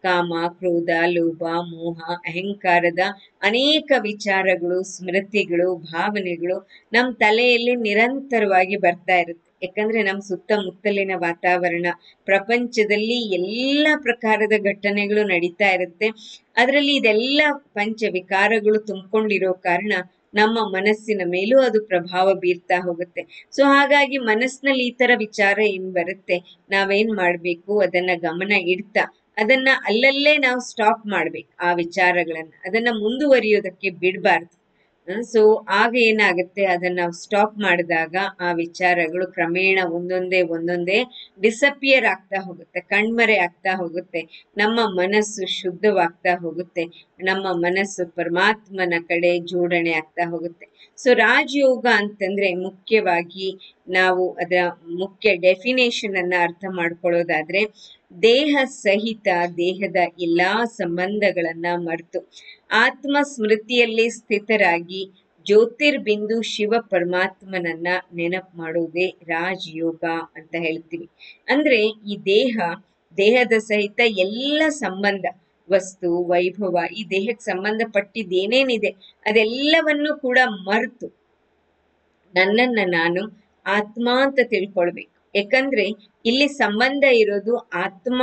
ಕಾಮ ಕ್ರೋಧ ಲೋಭ ಮೋಹ ಅಹಂಕಾರದ ಅನೇಕ ವಿಚಾರಗಳು ಸ್ಮೃತಿಗಳು ಭಾವನೆಗಳು ನಮ್ಮ ತಲೆಯಲ್ಲಿ ನಿರಂತರವಾಗಿ ಬರ್ತಾ ಇರುತ್ತೆ ಯಾಕಂದ್ರೆ ನಮ್ಮ ಸುತ್ತಮುತ್ತಲಿನ ವಾತಾವರಣ ಪ್ರಪಂಚದಲ್ಲಿ ಎಲ್ಲ ಪ್ರಕಾರದ ಘಟನೆಗಳು ನಡೀತಾ ಇರುತ್ತೆ ಅದರಲ್ಲಿ ಇದೆಲ್ಲ ಪಂಚ ವಿಕಾರಗಳು ತುಂಬಿಕೊಂಡಿರೋ ಕಾರಣ ನಮ್ಮ ಮನಸ್ಸಿನ ಮೇಲೂ ಅದು ಪ್ರಭಾವ ಬೀರ್ತಾ ಹೋಗುತ್ತೆ ಸೊ ಹಾಗಾಗಿ ಮನಸ್ಸಿನಲ್ಲಿ ಈ ತರ ವಿಚಾರ ಏನ್ ಬರುತ್ತೆ ನಾವೇನ್ ಮಾಡ್ಬೇಕು ಅದನ್ನ ಗಮನ ಇಡ್ತಾ ಅದನ್ನ ಅಲ್ಲಲ್ಲೇ ನಾವು ಸ್ಟಾಪ್ ಮಾಡ್ಬೇಕು ಆ ವಿಚಾರಗಳನ್ನ ಅದನ್ನ ಮುಂದುವರಿಯೋದಕ್ಕೆ ಬಿಡಬಾರ್ದು ಸೊ ಆಗ ಏನಾಗುತ್ತೆ ಅದನ್ನ ನಾವು ಸ್ಟಾಪ್ ಮಾಡಿದಾಗ ಆ ವಿಚಾರಗಳು ಕ್ರಮೇಣ ಒಂದೊಂದೇ ಒಂದೊಂದೇ ಡಿಸಪಿಯರ್ ಆಗ್ತಾ ಹೋಗುತ್ತೆ ಕಣ್ಮರೆ ಆಗ್ತಾ ಹೋಗುತ್ತೆ ನಮ್ಮ ಮನಸ್ಸು ಶುದ್ಧವಾಗ್ತಾ ಹೋಗುತ್ತೆ ನಮ್ಮ ಮನಸ್ಸು ಪರಮಾತ್ಮನ ಕಡೆ ಜೋಡಣೆ ಆಗ್ತಾ ಹೋಗುತ್ತೆ ಸೊ ರಾಜಯೋಗ ಅಂತಂದ್ರೆ ಮುಖ್ಯವಾಗಿ ನಾವು ಅದರ ಮುಖ್ಯ ಡೆಫಿನೇಷನ್ ಅನ್ನ ಅರ್ಥ ಮಾಡ್ಕೊಳ್ಳೋದಾದ್ರೆ ದೇಹ ಸಹಿತ ದೇಹದ ಎಲ್ಲಾ ಸಂಬಂಧಗಳನ್ನ ಮರೆತು ಆತ್ಮ ಸ್ಮೃತಿಯಲ್ಲಿ ಸ್ಥಿತರಾಗಿ ಜ್ಯೋತಿರ್ಬಿಂದು ಶಿವ ಪರಮಾತ್ಮನನ್ನ ನೆನಪು ಮಾಡೋದೇ ರಾಜಯೋಗ ಅಂತ ಹೇಳ್ತೀವಿ ಅಂದ್ರೆ ಈ ದೇಹ ದೇಹದ ಸಹಿತ ಎಲ್ಲ ಸಂಬಂಧ ವಸ್ತು ವೈಭವ ಈ ದೇಹಕ್ಕೆ ಸಂಬಂಧಪಟ್ಟಿದ್ದು ಏನೇನಿದೆ ಅದೆಲ್ಲವನ್ನು ಕೂಡ ಮರೆತು ನನ್ನನ್ನ ನಾನು ಆತ್ಮ ಅಂತ ತಿಳ್ಕೊಳ್ಬೇಕು ಯಾಕಂದ್ರೆ ಇಲ್ಲಿ ಸಂಬಂಧ ಇರೋದು ಆತ್ಮ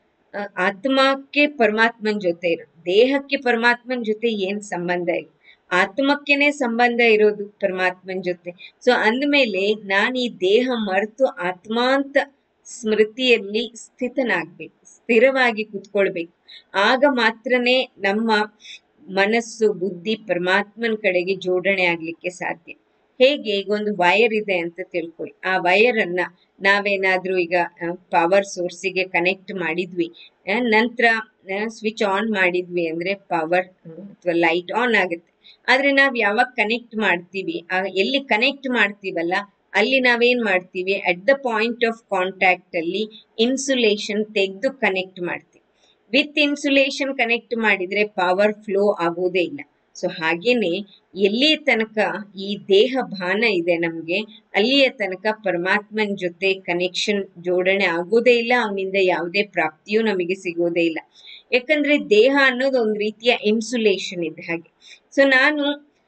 ಆತ್ಮಕ್ಕೆ ಪರಮಾತ್ಮನ ಜೊತೆ ಇರೋದು ದೇಹಕ್ಕೆ ಪರಮಾತ್ಮನ ಜೊತೆ ಏನ್ ಸಂಬಂಧ ಇಲ್ಲ ಆತ್ಮಕ್ಕೆನೆ ಸಂಬಂಧ ಇರೋದು ಪರಮಾತ್ಮನ ಜೊತೆ ಸೊ ಅಂದಮೇಲೆ ನಾನು ಈ ದೇಹ ಮರೆತು ಆತ್ಮ ಅಂತ ಸ್ಮೃತಿಯಲ್ಲಿ ಸ್ಥಿತನಾಗ್ಬೇಕು ಸ್ಥಿರವಾಗಿ ಕುತ್ಕೊಳ್ಬೇಕು ಆಗ ಮಾತ್ರನೇ ನಮ್ಮ ಮನಸ್ಸು ಬುದ್ಧಿ ಪರಮಾತ್ಮನ ಕಡೆಗೆ ಜೋಡಣೆ ಆಗ್ಲಿಕ್ಕೆ ಸಾಧ್ಯ ಹೇಗೆ ಈಗ ಒಂದು ವೈರ್ ಇದೆ ಅಂತ ತಿಳ್ಕೊಳ್ಳಿ ಆ ವೈರ್ ಅನ್ನ ನಾವೇನಾದ್ರೂ ಈಗ ಪವರ್ ಸೋರ್ಸಿಗೆ ಕನೆಕ್ಟ್ ಮಾಡಿದ್ವಿ ನಂತರ ಸ್ವಿಚ್ ಆನ್ ಮಾಡಿದ್ವಿ ಅಂದ್ರೆ ಪವರ್ ಅಥವಾ ಲೈಟ್ ಆನ್ ಆಗುತ್ತೆ ಆದ್ರೆ ನಾವ್ ಯಾವಾಗ ಕನೆಕ್ಟ್ ಮಾಡ್ತೀವಿ ಎಲ್ಲಿ ಕನೆಕ್ಟ್ ಮಾಡ್ತೀವಲ್ಲ ಅಲ್ಲಿ ನಾವೇನ್ ಮಾಡ್ತೀವಿ at the point of contact ಅಲ್ಲಿ ಇನ್ಸುಲೇಷನ್ ತೆಗೆದು ಕನೆಕ್ಟ್ ಮಾಡ್ತೀವಿ ವಿತ್ ಇನ್ಸುಲೇಷನ್ ಕನೆಕ್ಟ್ ಮಾಡಿದ್ರೆ ಪವರ್ ಫ್ಲೋ ಆಗೋದೇ ಇಲ್ಲ ಸೊ ಹಾಗೇನೆ ಎಲ್ಲಿ ತನಕ ಈ ದೇಹ ಭಾನ ಇದೆ ನಮ್ಗೆ ಅಲ್ಲಿಯ ತನಕ ಪರಮಾತ್ಮನ ಜೊತೆ ಕನೆಕ್ಷನ್ ಜೋಡಣೆ ಆಗೋದೇ ಇಲ್ಲ ಅವನಿಂದ ಯಾವುದೇ ಪ್ರಾಪ್ತಿಯೂ ನಮಗೆ ಸಿಗೋದೇ ಇಲ್ಲ ಯಾಕಂದ್ರೆ ದೇಹ ಅನ್ನೋದು ಒಂದು ರೀತಿಯ ಇನ್ಸುಲೇಷನ್ ಇದೆ ಹಾಗೆ ಸೊ ನಾನು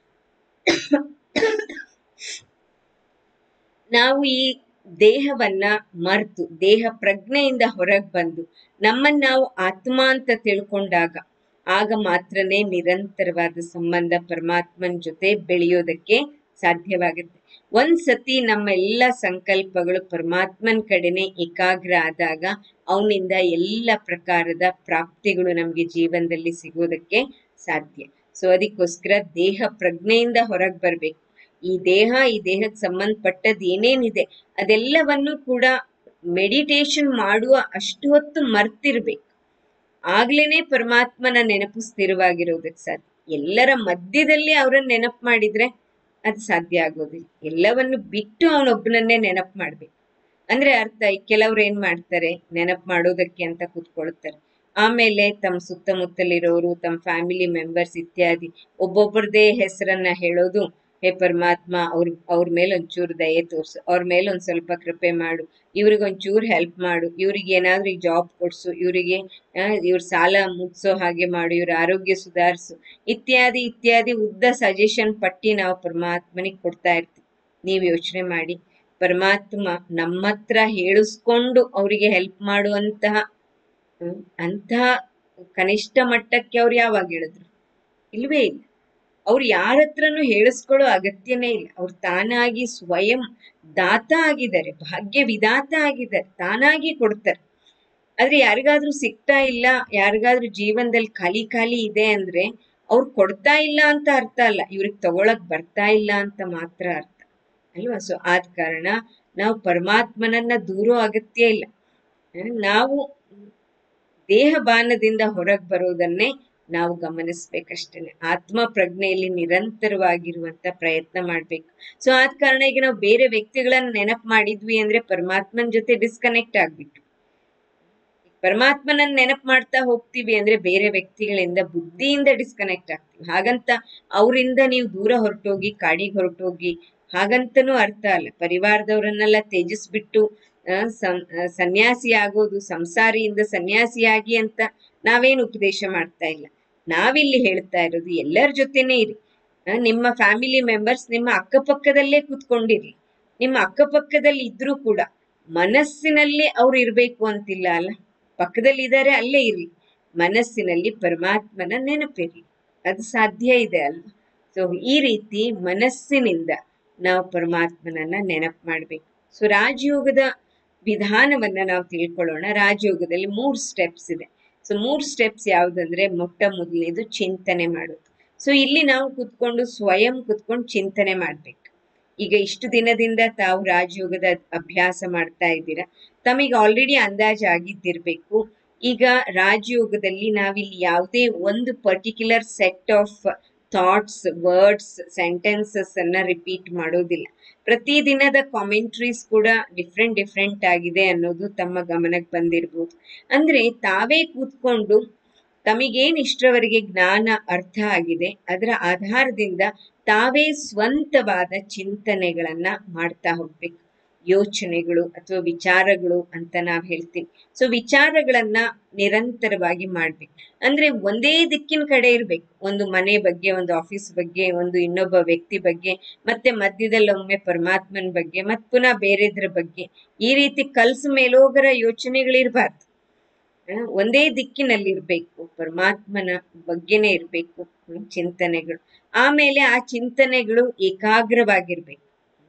ನಾವು ಈ ದೇಹವನ್ನ ಮರೆತು ದೇಹ ಪ್ರಜ್ಞೆಯಿಂದ ಹೊರಗೆ ಬಂದು ನಮ್ಮನ್ನ ನಾವು ಆತ್ಮ ಅಂತ ತಿಳ್ಕೊಂಡಾಗ ಆಗ ಮಾತ್ರನೇ ನಿರಂತರವಾದ ಸಂಬಂಧ ಪರಮಾತ್ಮನ ಜೊತೆ ಬೆಳೆಯೋದಕ್ಕೆ ಸಾಧ್ಯವಾಗುತ್ತೆ ಒಂದ್ ಸತಿ ನಮ್ಮ ಎಲ್ಲ ಸಂಕಲ್ಪಗಳು ಪರಮಾತ್ಮನ ಕಡೆನೆ ಏಕಾಗ್ರ ಆದಾಗ ಅವನಿಂದ ಎಲ್ಲ ಪ್ರಕಾರದ ಪ್ರಾಪ್ತಿಗಳು ನಮ್ಗೆ ಜೀವನದಲ್ಲಿ ಸಿಗೋದಕ್ಕೆ ಸಾಧ್ಯ ಸೊ ಅದಕ್ಕೋಸ್ಕರ ದೇಹ ಪ್ರಜ್ಞೆಯಿಂದ ಹೊರಗೆ ಬರ್ಬೇಕು ಈ ದೇಹ ಈ ದೇಹಕ್ಕೆ ಸಂಬಂಧಪಟ್ಟದ್ ಏನೇನಿದೆ ಅದೆಲ್ಲವನ್ನು ಕೂಡ ಮೆಡಿಟೇಷನ್ ಮಾಡುವ ಅಷ್ಟು ಹೊತ್ತು ಮರ್ತಿರ್ಬೇಕು ಆಗ್ಲೇನೆ ಪರಮಾತ್ಮನ ನೆನಪು ಸ್ಥಿರವಾಗಿರೋದಕ್ಕೆ ಸಾಧ್ಯ ಎಲ್ಲರ ಮಧ್ಯದಲ್ಲಿ ಅವ್ರನ್ನ ನೆನಪು ಮಾಡಿದ್ರೆ ಅದು ಸಾಧ್ಯ ಆಗೋದಿಲ್ಲ ಎಲ್ಲವನ್ನು ಬಿಟ್ಟು ಅವನೊಬ್ಬನನ್ನೇ ನೆನಪು ಮಾಡ್ಬೇಕು ಅಂದ್ರೆ ಅರ್ಥ ಕೆಲವ್ರು ಏನ್ ಮಾಡ್ತಾರೆ ನೆನಪು ಮಾಡೋದಕ್ಕೆ ಅಂತ ಕೂತ್ಕೊಳ್ತಾರೆ ಆಮೇಲೆ ತಮ್ಮ ಸುತ್ತಮುತ್ತಲಿರೋರು ತಮ್ಮ ಫ್ಯಾಮಿಲಿ ಮೆಂಬರ್ಸ್ ಇತ್ಯಾದಿ ಒಬ್ಬೊಬ್ಬರದೇ ಹೆಸರನ್ನ ಹೇಳೋದು ಹೇ ಪರಮಾತ್ಮ ಅವ್ರ ಅವ್ರ ಮೇಲೆ ಒಂಚೂರು ದಯೆ ತೋರ್ಸು ಅವ್ರ ಮೇಲೆ ಒಂದ್ ಸ್ವಲ್ಪ ಕೃಪೆ ಮಾಡು ಇವ್ರಿಗೆ ಒಂಚೂರು ಹೆಲ್ಪ್ ಮಾಡು ಇವ್ರಿಗೆ ಏನಾದ್ರೂ ಜಾಬ್ ಕೊಡ್ಸು ಇವರಿಗೆ ಇವ್ರ ಸಾಲ ಮುಗ್ಸೋ ಹಾಗೆ ಮಾಡು ಇವ್ರ ಆರೋಗ್ಯ ಸುಧಾರಿಸು ಇತ್ಯಾದಿ ಇತ್ಯಾದಿ ಉದ್ದ ಸಜೆಷನ್ ಪಟ್ಟಿ ನಾವು ಪರಮಾತ್ಮನಿಗೆ ಕೊಡ್ತಾ ಇರ್ತೀವಿ ನೀವು ಯೋಚನೆ ಮಾಡಿ ಪರಮಾತ್ಮ ನಮ್ಮ ಹತ್ರ ಹೇಳಿಸ್ಕೊಂಡು ಅವರಿಗೆ ಹೆಲ್ಪ್ ಮಾಡುವಂತಹ ಅಂತಹ ಕನಿಷ್ಠ ಮಟ್ಟಕ್ಕೆ ಅವ್ರು ಯಾವಾಗ ಹೇಳಿದ್ರು ಇಲ್ವೇ ಇಲ್ಲ ಅವ್ರು ಯಾರ ಹತ್ರನೂ ಹೇಳಿಸ್ಕೊಳ್ಳೋ ಅಗತ್ಯನೇ ಇಲ್ಲ ಅವ್ರು ತಾನಾಗಿ ಸ್ವಯಂ ದಾತ ಆಗಿದ್ದಾರೆ ಭಾಗ್ಯ ವಿಧಾತ ಆಗಿದ್ದಾರೆ ತಾನಾಗಿ ಕೊಡ್ತಾರೆ ಆದ್ರೆ ಯಾರಿಗಾದ್ರೂ ಸಿಗ್ತಾ ಇಲ್ಲ ಯಾರಿಗಾದ್ರೂ ಜೀವನದಲ್ಲಿ ಖಾಲಿ ಖಾಲಿ ಇದೆ ಅಂದ್ರೆ ಅವ್ರು ಕೊಡ್ತಾ ಇಲ್ಲ ಅಂತ ಅರ್ಥ ಅಲ್ಲ ಇವ್ರಿಗೆ ತಗೊಳಕ್ ಬರ್ತಾ ಇಲ್ಲ ಅಂತ ಮಾತ್ರ ಅರ್ಥ ಅಲ್ವಾ ಸೊ ಆದ ಕಾರಣ ನಾವು ಪರಮಾತ್ಮನನ್ನ ದೂರೋ ಅಗತ್ಯ ಇಲ್ಲ ನಾವು ದೇಹ ಬಾನದಿಂದ ಹೊರಗೆ ಬರೋದನ್ನೇ ನಾವು ಗಮನಿಸ್ಬೇಕಷ್ಟೇನೆ ಆತ್ಮ ಪ್ರಜ್ಞೆಯಲ್ಲಿ ನಿರಂತರವಾಗಿರುವಂತ ಪ್ರಯತ್ನ ಮಾಡ್ಬೇಕು ಸೊ ಆದ ಕಾರಣ ಈಗ ನಾವು ಬೇರೆ ವ್ಯಕ್ತಿಗಳನ್ನ ನೆನಪು ಮಾಡಿದ್ವಿ ಅಂದ್ರೆ ಪರಮಾತ್ಮನ ಜೊತೆ ಡಿಸ್ಕನೆಕ್ಟ್ ಆಗ್ಬಿಟ್ಟು ಪರಮಾತ್ಮನನ್ನ ನೆನಪು ಮಾಡ್ತಾ ಹೋಗ್ತೀವಿ ಅಂದ್ರೆ ಬೇರೆ ವ್ಯಕ್ತಿಗಳಿಂದ ಬುದ್ಧಿಯಿಂದ ಡಿಸ್ಕನೆಕ್ಟ್ ಆಗ್ತೀವಿ ಹಾಗಂತ ಅವರಿಂದ ನೀವು ದೂರ ಹೊರಟೋಗಿ ಕಾಡಿಗೆ ಹೊರಟೋಗಿ ಹಾಗಂತನೂ ಅರ್ಥ ಅಲ್ಲ ಪರಿವಾರದವರನ್ನೆಲ್ಲ ತ್ಯಜಿಸ್ಬಿಟ್ಟು ಆ, ಸಂ- ಆ, ಸನ್ಯಾಸಿ ಆಗೋದು ಸಂಸಾರಿಯಿಂದ ಸನ್ಯಾಸಿಯಾಗಿ ಅಂತ ನಾವೇನು ಉಪದೇಶ ಮಾಡ್ತಾ ಇಲ್ಲ ನಾವಿಲ್ಲಿ ಹೇಳ್ತಾ ಇರೋದು ಎಲ್ಲರ ಜೊತೆನೇ ಇರಿ ಆ, ನಿಮ್ಮ ಫ್ಯಾಮಿಲಿ ಮೆಂಬರ್ಸ್ ನಿಮ್ಮ ಅಕ್ಕಪಕ್ಕದಲ್ಲೇ ಕೂತ್ಕೊಂಡಿರಿ ನಿಮ್ಮ ಅಕ್ಕಪಕ್ಕದಲ್ಲಿ ಇದ್ರೂ ಕೂಡ ಮನಸ್ಸಿನಲ್ಲಿ ಅವ್ರು ಇರ್ಬೇಕು ಅಂತಿಲ್ಲ ಅಲ್ಲ ಪಕ್ಕದಲ್ಲಿ ಇದ್ದಾರೆ ಅಲ್ಲೇ ಇರ್ಲಿ ಮನಸ್ಸಿನಲ್ಲಿ ಪರಮಾತ್ಮನ ನೆನಪಿರ್ಲಿ ಅದು ಸಾಧ್ಯ ಇದೆ ಅಲ್ವಾ ಸೊ ಈ ರೀತಿ ಮನಸ್ಸಿನಿಂದ ನಾವು ಪರಮಾತ್ಮನನ್ನ ನೆನಪು ಮಾಡ್ಬೇಕು ಸೊ ರಾಜಯೋಗದ ವಿಧಾನವನ್ನ ನಾವು ತಿಳ್ಕೊಳ್ಳೋಣ ರಾಜಯೋಗದಲ್ಲಿ ಮೂರು ಸ್ಟೆಪ್ಸ್ ಇದೆ ಸೊ ಮೂರು ಸ್ಟೆಪ್ಸ್ ಯಾವ್ದಂದ್ರೆ ಮೊಟ್ಟ ಮೊದಲನೇದು ಚಿಂತನೆ ಮಾಡೋದು ಸೊ ಇಲ್ಲಿ ನಾವು ಕುತ್ಕೊಂಡು ಸ್ವಯಂ ಕುತ್ಕೊಂಡು ಚಿಂತನೆ ಮಾಡ್ಬೇಕು ಈಗ ಇಷ್ಟು ದಿನದಿಂದ ತಾವು ರಾಜಯೋಗದ ಅಭ್ಯಾಸ ಮಾಡ್ತಾ ಇದ್ದೀರಾ ತಮಗೆ ಆಲ್ರೆಡಿ ಅಂದಾಜ್ ಆಗಿದ್ದಿರ್ಬೇಕು ಈಗ ರಾಜಯೋಗದಲ್ಲಿ ನಾವಿಲ್ಲಿ ಯಾವುದೇ ಒಂದು particular set of thoughts words sentences ಅನ್ನ ರಿಪೀಟ್ ಮಾಡೋದಿಲ್ಲ ಪ್ರತಿದಿನದ ಕಾಮೆಂಟ್ರೀಸ್ ಕೂಡ ಡಿಫ್ರೆಂಟ್ ಡಿಫ್ರೆಂಟ್ ಆಗಿದೆ ಅನ್ನೋದು ತಮ್ಮ ಗಮನಕ್ಕೆ ಬಂದಿರ್ಬೋದು ಅಂದ್ರೆ ತಾವೇ ಕೂತ್ಕೊಂಡು ತಮಗೇನ್ ಇಷ್ಟರವರೆಗೆ ಜ್ಞಾನ ಅರ್ಥ ಆಗಿದೆ ಅದರ ಆಧಾರದಿಂದ ತಾವೇ ಸ್ವಂತವಾದ ಚಿಂತನೆಗಳನ್ನ ಮಾಡ್ತಾ ಹೋಗ್ಬೇಕು ಯೋಚನೆಗಳು ಅಥವಾ ವಿಚಾರಗಳು ಅಂತ ನಾವ್ ಹೇಳ್ತೀವಿ ಸೊ ವಿಚಾರಗಳನ್ನ ನಿರಂತರವಾಗಿ ಮಾಡ್ಬೇಕು ಅಂದ್ರೆ ಒಂದೇ ದಿಕ್ಕಿನ ಕಡೆ ಇರ್ಬೇಕು ಒಂದು ಮನೆ ಬಗ್ಗೆ ಒಂದು ಆಫೀಸ್ ಬಗ್ಗೆ ಒಂದು ಇನ್ನೊಬ್ಬ ವ್ಯಕ್ತಿ ಬಗ್ಗೆ ಮತ್ತೆ ಮಧ್ಯದಲ್ಲಿ ಒಮ್ಮೆ ಪರಮಾತ್ಮನ ಬಗ್ಗೆ ಮತ್ ಪುನಃ ಬೇರೆದ್ರ ಬಗ್ಗೆ ಈ ರೀತಿ ಕಲ್ಸ ಮೇಲೋಗರ ಯೋಚನೆಗಳಿರ್ಬಾರ್ದು ಆ, ಒಂದೇ ದಿಕ್ಕಿನಲ್ಲಿ ಇರ್ಬೇಕು ಪರಮಾತ್ಮನ ಬಗ್ಗೆನೇ ಇರ್ಬೇಕು ಹ್ಮ್, ಚಿಂತನೆಗಳು ಆಮೇಲೆ ಆ ಚಿಂತನೆಗಳು ಏಕಾಗ್ರವಾಗಿರ್ಬೇಕು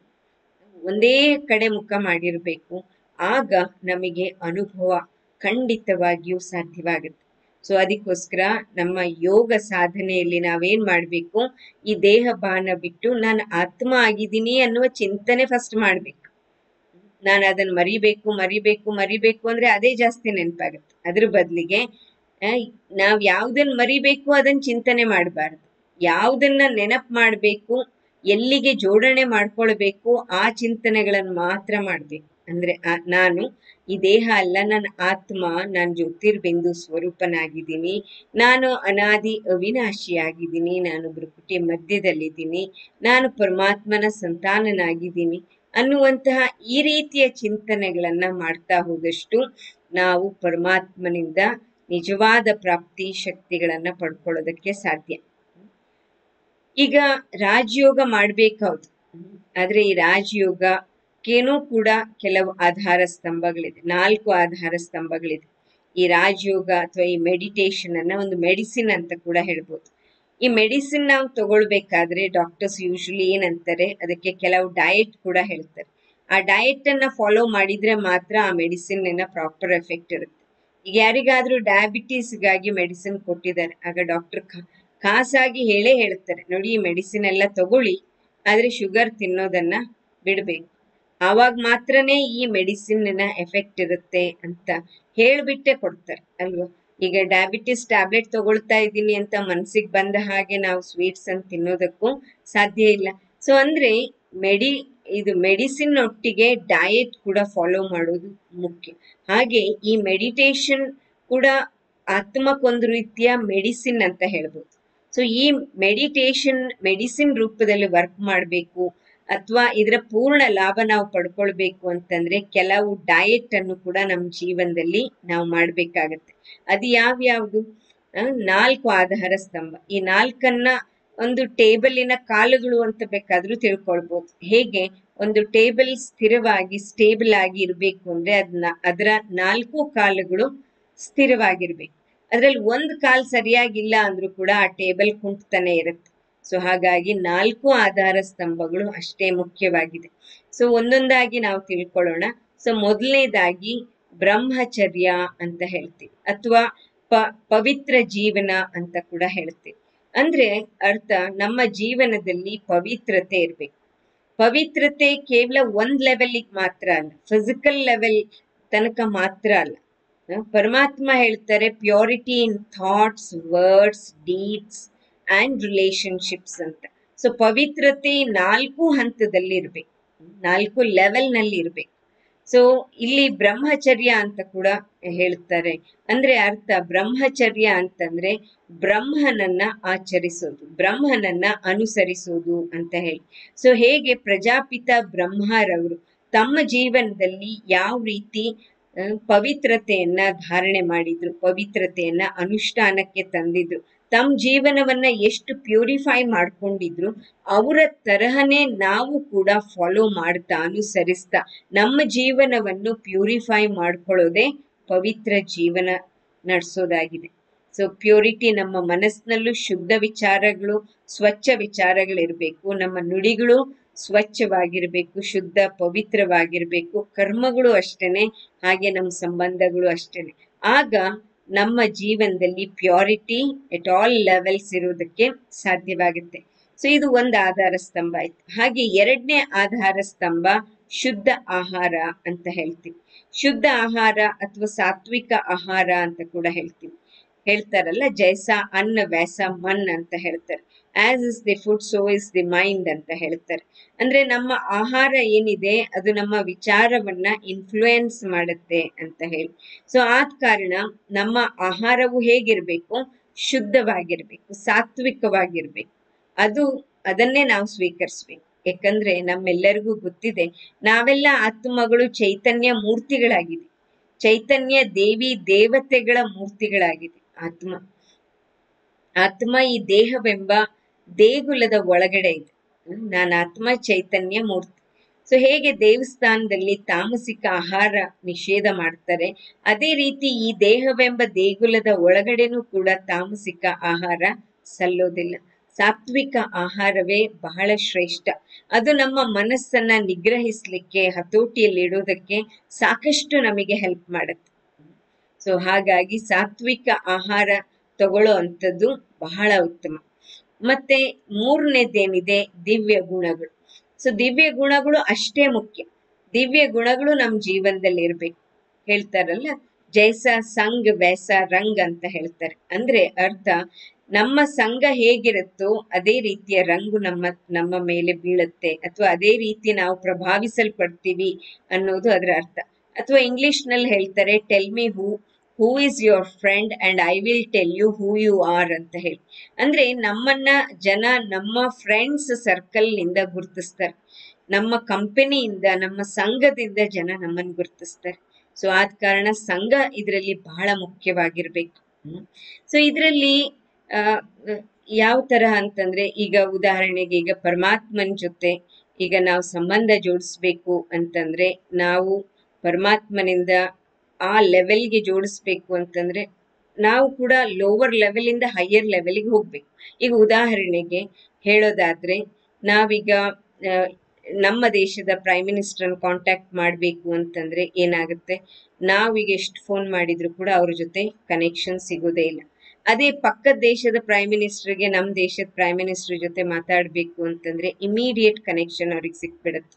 ಒಂದೇ ಕಡೆ ಮುಖ ಮಾಡಿರ್ಬೇಕು ಆಗ ನಮಗೆ ಅನುಭವ ಖಂಡಿತವಾಗಿಯೂ ಸಾಧ್ಯವಾಗುತ್ತೆ ಸೊ ಅದಕ್ಕೋಸ್ಕರ ನಮ್ಮ ಯೋಗ ಸಾಧನೆಯಲ್ಲಿ ನಾವೇನ್ ಮಾಡ್ಬೇಕು ಈ ದೇಹ ಬಾನ ಬಿಟ್ಟು ನಾನು ಆತ್ಮ ಆಗಿದ್ದೀನಿ ಅನ್ನುವ ಚಿಂತನೆ ಫಸ್ಟ್ ಮಾಡ್ಬೇಕು ನಾನು ಅದನ್ನ ಮರಿಬೇಕು ಮರಿಬೇಕು ಮರಿಬೇಕು ಅಂದ್ರೆ ಅದೇ ಜಾಸ್ತಿ ನೆನಪಾಗುತ್ತೆ ಅದ್ರ ಬದಲಿಗೆ ನಾವ್ ಯಾವ್ದನ್ನ ಮರಿಬೇಕು ಅದನ್ನ ಚಿಂತನೆ ಮಾಡಬಾರ್ದು ಯಾವ್ದನ್ನ ನೆನಪು ಮಾಡ್ಬೇಕು ಎಲ್ಲಿಗೆ ಜೋಡಣೆ ಮಾಡ್ಕೊಳ್ಬೇಕು ಆ ಚಿಂತನೆಗಳನ್ನ ಮಾತ್ರ ಮಾಡ್ಬೇಕು ಅಂದ್ರೆ ಆ- ನಾನು ಈ ದೇಹ ಅಲ್ಲ ನನ್ನ ಆತ್ಮ ನಾನು ಜ್ಯೋತಿರ್ಬಿಂದು ಸ್ವರೂಪನಾಗಿದ್ದೀನಿ ನಾನು ಅನಾದಿ ಅವಿನಾಶಿಯಾಗಿದ್ದೀನಿ ನಾನು ಭೃಕುಟಿ ಮಧ್ಯದಲ್ಲಿದ್ದೀನಿ ನಾನು ಪರಮಾತ್ಮನ ಸಂತಾನನಾಗಿದ್ದೀನಿ ಅನ್ನುವಂತಹ ಈ ರೀತಿಯ ಚಿಂತನೆಗಳನ್ನ ಮಾಡ್ತಾ ಹೋದಷ್ಟು ನಾವು ಪರಮಾತ್ಮನಿಂದ ನಿಜವಾದ ಪ್ರಾಪ್ತಿ ಶಕ್ತಿಗಳನ್ನ ಪಡ್ಕೊಳ್ಳೋದಕ್ಕೆ ಸಾಧ್ಯ ಈಗ ರಾಜಯೋಗ ಮಾಡ್ಬೇಕೌದು ಆದ್ರೆ ಈ ರಾಜಯೋಗಕ್ಕೇನೂ ಕೂಡ ಕೆಲವು ಆಧಾರ ಸ್ತಂಭಗಳಿದೆ ನಾಲ್ಕು ಆಧಾರ ಸ್ತಂಭಗಳಿದೆ ಈ ರಾಜಯೋಗ ಅಥವಾ ಈ ಮೆಡಿಟೇಷನ್ ಅನ್ನ ಒಂದು ಮೆಡಿಸಿನ್ ಅಂತ ಕೂಡ ಹೇಳ್ಬೋದು ಈ ಮೆಡಿಸಿನ್ ನಾವು ತಗೊಳ್ಬೇಕಾದ್ರೆ ಡಾಕ್ಟರ್ಸ್ ಯೂಶಲಿ ಏನಂತಾರೆ ಅದಕ್ಕೆ ಕೆಲವು ಡಯಟ್ ಕೂಡ ಹೇಳ್ತಾರೆ ಆ ಡಯಟ್ ಅನ್ನ ಫಾಲೋ ಮಾಡಿದ್ರೆ ಮಾತ್ರ ಆ ಮೆಡಿಸಿನ್ ಪ್ರಾಪರ್ ಎಫೆಕ್ಟ್ ಇರುತ್ತೆ ಈಗ ಯಾರಿಗಾದ್ರೂ ಡಯಾಬಿಟೀಸ್ಗಾಗಿ ಮೆಡಿಸಿನ್ ಕೊಟ್ಟಿದ್ದಾರೆ ಆಗ ಡಾಕ್ಟರ್ ಖಾಸಾಗಿ ಹೇಳೇ ಹೇಳ್ತಾರೆ ನೋಡಿ ಈ ಮೆಡಿಸಿನ್ ಎಲ್ಲ ತಗೊಳ್ಳಿ ಆದ್ರೆ ಶುಗರ್ ತಿನ್ನೋದನ್ನ ಬಿಡ್ಬೇಕು ಆವಾಗ ಮಾತ್ರನೇ ಈ ಮೆಡಿಸಿನ್ನ ಎಫೆಕ್ಟ್ ಇರುತ್ತೆ ಅಂತ ಹೇಳ್ಬಿಟ್ಟೆ ಕೊಡ್ತಾರೆ ಅಲ್ವಾ ಈಗ ಡಯಾಬಿಟಿಸ್ ಟ್ಯಾಬ್ಲೆಟ್ ತಗೊಳ್ತಾ ಇದ್ದೀನಿ ಅಂತ ಮನ್ಸಿಗೆ ಬಂದ ಹಾಗೆ ನಾವು ಸ್ವೀಟ್ಸ್ ಅಂತ ತಿನ್ನೋದಕ್ಕೂ ಸಾಧ್ಯ ಇಲ್ಲ ಸೊ ಅಂದ್ರೆ ಮೆಡಿ ಇದು ಮೆಡಿಸಿನ್ ಒಟ್ಟಿಗೆ ಡಯಟ್ ಕೂಡ ಫಾಲೋ ಮಾಡೋದು ಮುಖ್ಯ ಹಾಗೆ ಈ ಮೆಡಿಟೇಷನ್ ಕೂಡ ಆತ್ಮಕ್ಕೊಂದು ರೀತಿಯ ಮೆಡಿಸಿನ್ ಅಂತ ಹೇಳ್ಬೋದು ಸೊ ಈ ಮೆಡಿಟೇಷನ್ ಮೆಡಿಸಿನ್ ರೂಪದಲ್ಲಿ ವರ್ಕ್ ಮಾಡಬೇಕು ಅಥವಾ ಇದರ ಪೂರ್ಣ ಲಾಭ ನಾವು ಪಡ್ಕೊಳ್ಬೇಕು ಅಂತಂದ್ರೆ ಕೆಲವು ಡಯಟ್ ಅನ್ನು ಕೂಡ ನಮ್ಮ ಜೀವನದಲ್ಲಿ ನಾವು ಮಾಡ್ಬೇಕಾಗತ್ತೆ ಅದು ಯಾವ್ಯಾವ್ದು ಆ, ನಾಲ್ಕು ಆಧಾರ ಸ್ತಂಭ ಈ ನಾಲ್ಕನ್ನ ಒಂದು ಟೇಬಲಿನ ಕಾಲುಗಳು ಅಂತ ಬೇಕಾದ್ರೂ ತಿಳ್ಕೊಳ್ಬಹುದು ಹೇಗೆ ಒಂದು ಟೇಬಲ್ ಸ್ಥಿರವಾಗಿ ಸ್ಟೇಬಲ್ ಆಗಿ ಇರಬೇಕು ಅಂದ್ರೆ ಅದನ್ನ ಅದರ ನಾಲ್ಕು ಕಾಲುಗಳು ಸ್ಥಿರವಾಗಿರ್ಬೇಕು ಅದ್ರಲ್ಲಿ ಒಂದು ಕಾಲ್ ಸರಿಯಾಗಿಲ್ಲ ಅಂದ್ರೂ ಕೂಡ ಆ ಟೇಬಲ್ ಕುಂಟ್ತಾನೆ ಇರುತ್ತೆ ಸೊ ಹಾಗಾಗಿ ನಾಲ್ಕು ಆಧಾರ ಸ್ತಂಭಗಳು ಅಷ್ಟೇ ಮುಖ್ಯವಾಗಿದೆ ಸೊ ಒಂದೊಂದಾಗಿ ನಾವು ತಿಳ್ಕೊಳ್ಳೋಣ ಸೊ ಮೊದಲನೇದಾಗಿ ಬ್ರಹ್ಮಚರ್ಯ ಅಂತ ಹೇಳ್ತೀವಿ ಅಥವಾ ಪ ಪವಿತ್ರ ಜೀವನ ಅಂತ ಕೂಡ ಹೇಳ್ತೀವಿ ಅಂದ್ರೆ ಅರ್ಥ ನಮ್ಮ ಜೀವನದಲ್ಲಿ ಪವಿತ್ರತೆ ಇರ್ಬೇಕು ಪವಿತ್ರತೆ ಕೇವಲ ಒಂದ್ ಲೆವೆಲ್ಗೆ ಮಾತ್ರ ಅಲ್ಲ ಫಿಸಿಕಲ್ ಲೆವೆಲ್ ತನಕ ಮಾತ್ರ ಅಲ್ಲ ಆ, ಪರಮಾತ್ಮ ಹೇಳ್ತಾರೆ purity in thoughts words deeds and relationships ಅಂತ ಸೊ ಪವಿತ್ರತೆ ನಾಲ್ಕು ಹಂತದಲ್ಲಿ ಇರ್ಬೇಕು ನಾಲ್ಕು ಲೆವೆಲ್ ನಲ್ಲಿ ಇರ್ಬೇಕು ಸೊ ಇಲ್ಲಿ ಬ್ರಹ್ಮಚರ್ಯ ಅಂತ ಕೂಡ ಹೇಳ್ತಾರೆ ಅಂದ್ರೆ ಅರ್ಥ ಬ್ರಹ್ಮಚರ್ಯ ಅಂತಂದ್ರೆ ಬ್ರಹ್ಮನನ್ನ ಆಚರಿಸೋದು ಬ್ರಹ್ಮನನ್ನ ಅನುಸರಿಸೋದು ಅಂತ ಹೇಳಿ ಸೊ ಹೇಗೆ ಪ್ರಜಾಪಿತ ಬ್ರಹ್ಮರವರು ತಮ್ಮ ಜೀವನದಲ್ಲಿ ಯಾವ ರೀತಿ ಆ, ಪವಿತ್ರತೆಯನ್ನ ಧಾರಣೆ ಮಾಡಿದ್ರು ಪವಿತ್ರತೆಯನ್ನ ಅನುಷ್ಠಾನಕ್ಕೆ ತಂದಿದ್ರು ತಮ್ಮ ಜೀವನವನ್ನ ಎಷ್ಟು ಪ್ಯೂರಿಫೈ ಮಾಡ್ಕೊಂಡಿದ್ರು ಅವರ ತರಹನೇ ನಾವು ಕೂಡ ಫಾಲೋ ಮಾಡ್ತಾ ಅನುಸರಿಸ್ತಾ ನಮ್ಮ ಜೀವನವನ್ನು ಪ್ಯೂರಿಫೈ ಮಾಡ್ಕೊಳ್ಳೋದೇ ಪವಿತ್ರ ಜೀವನ ನಡೆಸೋದಾಗಿದೆ ಸೊ ಪ್ಯೂರಿಟಿ ನಮ್ಮ ಮನಸ್ಸಿನಲ್ಲೂ ಶುದ್ಧ ವಿಚಾರಗಳು ಸ್ವಚ್ಛ ವಿಚಾರಗಳಿರ್ಬೇಕು ನಮ್ಮ ನುಡಿಗಳು ಸ್ವಚ್ಛವಾಗಿರ್ಬೇಕು ಶುದ್ಧ ಪವಿತ್ರವಾಗಿರ್ಬೇಕು ಕರ್ಮಗಳು ಅಷ್ಟೇನೆ ಹಾಗೆ ನಮ್ಮ ಸಂಬಂಧಗಳು ಅಷ್ಟೇನೆ ಆಗ ನಮ್ಮ ಜೀವನದಲ್ಲಿ ಪ್ಯೂರಿಟಿ ಎಟ್ ಆಲ್ ಲೆವೆಲ್ಸ್ ಇರೋದಕ್ಕೆ ಸಾಧ್ಯವಾಗುತ್ತೆ ಸೊ ಇದು ಒಂದು ಆಧಾರ ಸ್ತಂಭ ಆಯ್ತು ಹಾಗೆ ಎರಡನೇ ಆಧಾರ ಸ್ತಂಭ ಶುದ್ಧ ಆಹಾರ ಅಂತ ಹೇಳ್ತೀವಿ ಶುದ್ಧ ಆಹಾರ ಅಥವಾ ಸಾತ್ವಿಕ ಆಹಾರ ಅಂತ ಕೂಡ ಹೇಳ್ತೀವಿ ಹೇಳ್ತಾರಲ್ಲ ಜೈಸ ಅನ್ನ ವ್ಯಾಸ ಮನ್ ಅಂತ ಹೇಳ್ತಾರೆ as is the food so is the mind ಅಂತ ಹೇಳ್ತಾರೆ ಅಂದ್ರೆ ನಮ್ಮ ಆಹಾರ ಏನಿದೆ ಅದು ನಮ್ಮ ವಿಚಾರವನ್ನ ಇನ್ಫ್ಲೂಯೆನ್ಸ್ ಮಾಡುತ್ತೆ ಅಂತ ಹೇಳಿ ಸೊ ಆದ ಕಾರಣ ನಮ್ಮ ಆಹಾರವು ಹೇಗಿರ್ಬೇಕು ಶುದ್ಧವಾಗಿರ್ಬೇಕು ಸಾತ್ವಿಕವಾಗಿರ್ಬೇಕು ಅದು ಅದನ್ನೇ ನಾವು ಸ್ವೀಕರಿಸ್ಬೇಕು ಯಾಕಂದ್ರೆ ನಮ್ಮೆಲ್ಲರಿಗೂ ಗೊತ್ತಿದೆ ನಾವೆಲ್ಲ ಆತ್ಮಗಳು ಚೈತನ್ಯ ಮೂರ್ತಿಗಳಾಗಿದೆ ಚೈತನ್ಯ ದೇವಿ ದೇವತೆಗಳ ಮೂರ್ತಿಗಳಾಗಿದೆ ಆತ್ಮ ಆತ್ಮ ಈ ದೇಹವೆಂಬ ದೇಗುಲದ ಒಳಗಡೆ ಇದೆ ನಾನು ಆತ್ಮ ಚೈತನ್ಯ ಮೂರ್ತಿ ಸೊ ಹೇಗೆ ದೇವಸ್ಥಾನದಲ್ಲಿ ತಾಮಸಿಕ ಆಹಾರ ನಿಷೇಧ ಮಾಡ್ತಾರೆ ಅದೇ ರೀತಿ ಈ ದೇಹವೆಂಬ ದೇಗುಲದ ಒಳಗಡೆನೂ ಕೂಡ ತಾಮಸಿಕ ಆಹಾರ ಸಲ್ಲೋದಿಲ್ಲ ಸಾತ್ವಿಕ ಆಹಾರವೇ ಬಹಳ ಶ್ರೇಷ್ಠ ಅದು ನಮ್ಮ ಮನಸ್ಸನ್ನ ನಿಗ್ರಹಿಸ್ಲಿಕ್ಕೆ ಹತೋಟಿಯಲ್ಲಿ ಇಡೋದಕ್ಕೆ ಸಾಕಷ್ಟು ನಮಗೆ ಹೆಲ್ಪ್ ಮಾಡುತ್ತೆ ಸೊ ಹಾಗಾಗಿ ಸಾತ್ವಿಕ ಆಹಾರ ತಗೊಳ್ಳೋ ಅಂಥದ್ದು ಬಹಳ ಉತ್ತಮ ಮತ್ತೆ ಮೂರನೇದೇನಿದೆ ದಿವ್ಯ ಗುಣಗಳು ಸೊ ದಿವ್ಯ ಗುಣಗಳು ಅಷ್ಟೇ ಮುಖ್ಯ ದಿವ್ಯ ಗುಣಗಳು ನಮ್ಮ ಜೀವನದಲ್ಲಿ ಇರ್ಬೇಕು ಹೇಳ್ತಾರಲ್ಲ ಜೈಸ ಸಂಗ್ ವ್ಯಾಸ ರಂಗ್ ಅಂತ ಹೇಳ್ತಾರೆ ಅಂದ್ರೆ ಅರ್ಥ ನಮ್ಮ ಸಂಘ ಹೇಗಿರುತ್ತೋ ಅದೇ ರೀತಿಯ ರಂಗು ನಮ್ಮ ನಮ್ಮ ಮೇಲೆ ಬೀಳುತ್ತೆ ಅಥವಾ ಅದೇ ರೀತಿ ನಾವು ಪ್ರಭಾವಿಸಲ್ಪಡ್ತೀವಿ ಅನ್ನೋದು ಅದರ ಅರ್ಥ ಅಥವಾ ಇಂಗ್ಲಿಷ್ ನಲ್ಲಿ ಹೇಳ್ತಾರೆ tell me who who is your friend and I will tell you who you are ಅಂತ ಹೇಳಿ ಅಂದ್ರೆ ನಮ್ಮನ್ನ ಜನ ನಮ್ಮ ಫ್ರೆಂಡ್ಸ್ ಸರ್ಕಲ್ ನಿಂದ ಗುರುತಿಸ್ತಾರೆ ನಮ್ಮ ಕಂಪನಿಯಿಂದ ನಮ್ಮ ಸಂಘದಿಂದ ಜನ ನಮ್ಮನ್ನು ಗುರುತಿಸ್ತಾರೆ ಸೊ ಆದ ಕಾರಣ ಸಂಘ ಇದರಲ್ಲಿ ಬಹಳ ಮುಖ್ಯವಾಗಿರ್ಬೇಕು ಸೊ ಇದರಲ್ಲಿ ಆ ಯಾವ ತರಹ ಅಂತಂದ್ರೆ ಈಗ ಉದಾಹರಣೆಗೆ ಈಗ ಪರಮಾತ್ಮನ ಜೊತೆ ಈಗ ನಾವು ಸಂಬಂಧ ಜೋಡಿಸ್ಬೇಕು ಅಂತಂದ್ರೆ ನಾವು ಪರಮಾತ್ಮನಿಂದ ಆ ಲೆವೆಲ್ಗೆ ಜೋಡಿಸ್ಬೇಕು ಅಂತಂದ್ರೆ ನಾವು ಕೂಡ ಲೋವರ್ ಲೆವೆಲಿಂದ ಹೈಯರ್ ಲೆವೆಲ್ಗೆ ಹೋಗ್ಬೇಕು ಈಗ ಉದಾಹರಣೆಗೆ ಹೇಳೋದಾದ್ರೆ ನಾವೀಗ ಆ, ನಮ್ಮ ದೇಶದ ಪ್ರೈಮ್ ಮಿನಿಸ್ಟರ್ ಕಾಂಟ್ಯಾಕ್ಟ್ ಮಾಡಬೇಕು ಅಂತಂದ್ರೆ ಏನಾಗುತ್ತೆ ನಾವೀಗ ಎಷ್ಟು ಫೋನ್ ಮಾಡಿದ್ರು ಕೂಡ ಅವ್ರ ಜೊತೆ ಕನೆಕ್ಷನ್ ಸಿಗೋದೇ ಇಲ್ಲ ಅದೇ ಪಕ್ಕದ ದೇಶದ ಪ್ರೈಮ್ ಮಿನಿಸ್ಟರ್ಗೆ ನಮ್ಮ ದೇಶದ ಪ್ರೈಮ್ ಮಿನಿಸ್ಟರ್ ಜೊತೆ ಮಾತಾಡಬೇಕು ಅಂತಂದ್ರೆ ಇಮಿಡಿಯೇಟ್ ಕನೆಕ್ಷನ್ ಅವ್ರಿಗೆ ಸಿಕ್ಬಿಡುತ್ತೆ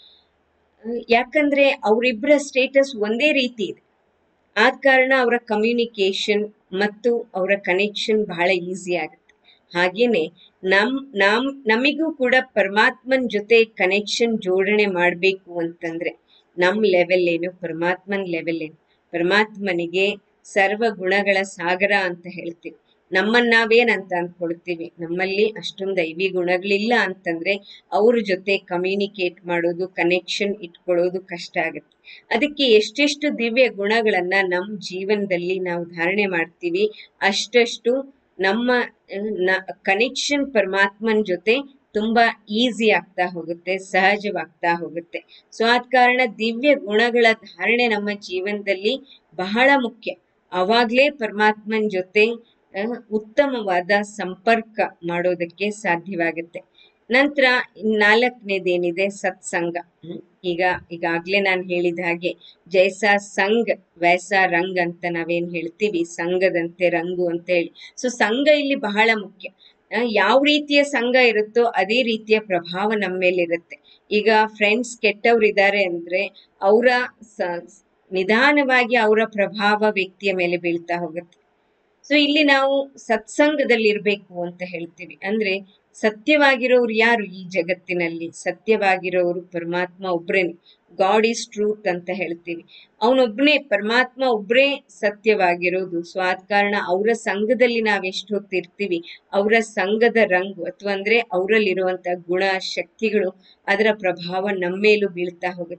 ಅಹ್ ಯಾಕಂದ್ರೆ ಅವರಿಬ್ಬರ ಸ್ಟೇಟಸ್ ಒಂದೇ ರೀತಿ ಇದೆ ಆದ ಕಾರಣ ಅವರ ಕಮ್ಯುನಿಕೇಶನ್ ಮತ್ತು ಅವರ ಕನೆಕ್ಷನ್ ಬಹಳ ಈಸಿ ಆಗುತ್ತೆ ಹಾಗೇನೆ ನಮ್ ನಮ್ ನಮಿಗೂ ಕೂಡ ಪರಮಾತ್ಮನ್ ಜೊತೆ ಕನೆಕ್ಷನ್ ಜೋಡಣೆ ಮಾಡಬೇಕು ಅಂತಂದ್ರೆ ನಮ್ ಲೆವೆಲ್ ಏನು ಪರಮಾತ್ಮನ್ ಲೆವೆಲ್ ಏನು ಪರಮಾತ್ಮನಿಗೆ ಸರ್ವ ಗುಣಗಳ ಸಾಗರ ಅಂತ ಹೇಳ್ತೀವಿ ನಮ್ಮನ್ನ ನಾವೇನಂತ ಅಂದ್ಕೊಳ್ತೀವಿ ನಮ್ಮಲ್ಲಿ ಅಷ್ಟೊಂದು ದೈವಿ ಗುಣಗಳಿಲ್ಲ ಅಂತಂದ್ರೆ ಅವ್ರ ಜೊತೆ ಕಮ್ಯುನಿಕೇಟ್ ಮಾಡೋದು ಕನೆಕ್ಷನ್ ಇಟ್ಕೊಳ್ಳೋದು ಕಷ್ಟ ಆಗುತ್ತೆ ಅದಕ್ಕೆ ಎಷ್ಟೆಷ್ಟು ದಿವ್ಯ ಗುಣಗಳನ್ನ ನಮ್ಮ ಜೀವನದಲ್ಲಿ ನಾವು ಧಾರಣೆ ಮಾಡ್ತೀವಿ ಅಷ್ಟಷ್ಟು ನಮ್ಮ ಕನೆಕ್ಷನ್ ಪರಮಾತ್ಮನ್ ಜೊತೆ ತುಂಬಾ ಈಸಿ ಆಗ್ತಾ ಹೋಗುತ್ತೆ ಸಹಜವಾಗ್ತಾ ಹೋಗುತ್ತೆ ಸೊ ಆದ ಕಾರಣ ದಿವ್ಯ ಗುಣಗಳ ಧಾರಣೆ ನಮ್ಮ ಜೀವನದಲ್ಲಿ ಬಹಳ ಮುಖ್ಯ ಅವಾಗ್ಲೇ ಪರಮಾತ್ಮನ್ ಜೊತೆ ಅಹ್, ಉತ್ತಮವಾದ ಸಂಪರ್ಕ ಮಾಡೋದಕ್ಕೆ ಸಾಧ್ಯವಾಗುತ್ತೆ ನಂತರ ನಾಲ್ಕನೇದೇನಿದೆ ಸತ್ಸಂಗ ಹ್ಮ್. ಈಗ ಈಗಾಗ್ಲೇ ನಾನು ಹೇಳಿದ ಹಾಗೆ ಜೈಸ ಸಂಘ ವೈಸ ರಂಗ್ ಅಂತ ನಾವೇನ್ ಹೇಳ್ತೀವಿ ಸಂಘದಂತೆ ರಂಗು ಅಂತ ಹೇಳಿ ಸೊ ಸಂಘ ಇಲ್ಲಿ ಬಹಳ ಮುಖ್ಯ ಆ, ಯಾವ ರೀತಿಯ ಸಂಘ ಇರುತ್ತೋ ಅದೇ ರೀತಿಯ ಪ್ರಭಾವ ನಮ್ಮ ಮೇಲೆ ಇರುತ್ತೆ ಈಗ ಫ್ರೆಂಡ್ಸ್ ಕೆಟ್ಟವ್ರು ಇದ್ದಾರೆ ಅಂದ್ರೆ ಅವರ ನಿಧಾನವಾಗಿ ಅವರ ಪ್ರಭಾವ ವ್ಯಕ್ತಿಯ ಮೇಲೆ ಬೀಳ್ತಾ ಹೋಗುತ್ತೆ ಸೊ ಇಲ್ಲಿ ನಾವು ಸತ್ಸಂಗದಲ್ಲಿ ಇರ್ಬೇಕು ಅಂತ ಹೇಳ್ತೀವಿ ಅಂದ್ರೆ ಸತ್ಯವಾಗಿರೋರು ಯಾರು ಈ ಜಗತ್ತಿನಲ್ಲಿ ಸತ್ಯವಾಗಿರೋರು ಪರಮಾತ್ಮ ಒಬ್ರೇನೆ ಗಾಡ್ ಈಸ್ ಟ್ರೂತ್ ಅಂತ ಹೇಳ್ತೀವಿ ಅವನೊಬ್ನೇ ಪರಮಾತ್ಮ ಒಬ್ರೇ ಸತ್ಯವಾಗಿರೋದು ಸೊ ಆದ ಕಾರಣ ಅವರ ಸಂಘದಲ್ಲಿ ನಾವ್ ಎಷ್ಟು ಹೊತ್ತಿರ್ತೀವಿ ಅವರ ಸಂಘದ ರಂಗು ಅಥವಾ ಅಂದ್ರೆ ಅವರಲ್ಲಿರುವಂತ ಗುಣ ಶಕ್ತಿಗಳು ಅದರ ಪ್ರಭಾವ ನಮ್ಮ ಮೇಲೂ ಬೀಳ್ತಾ ಹೋಗುತ್ತೆ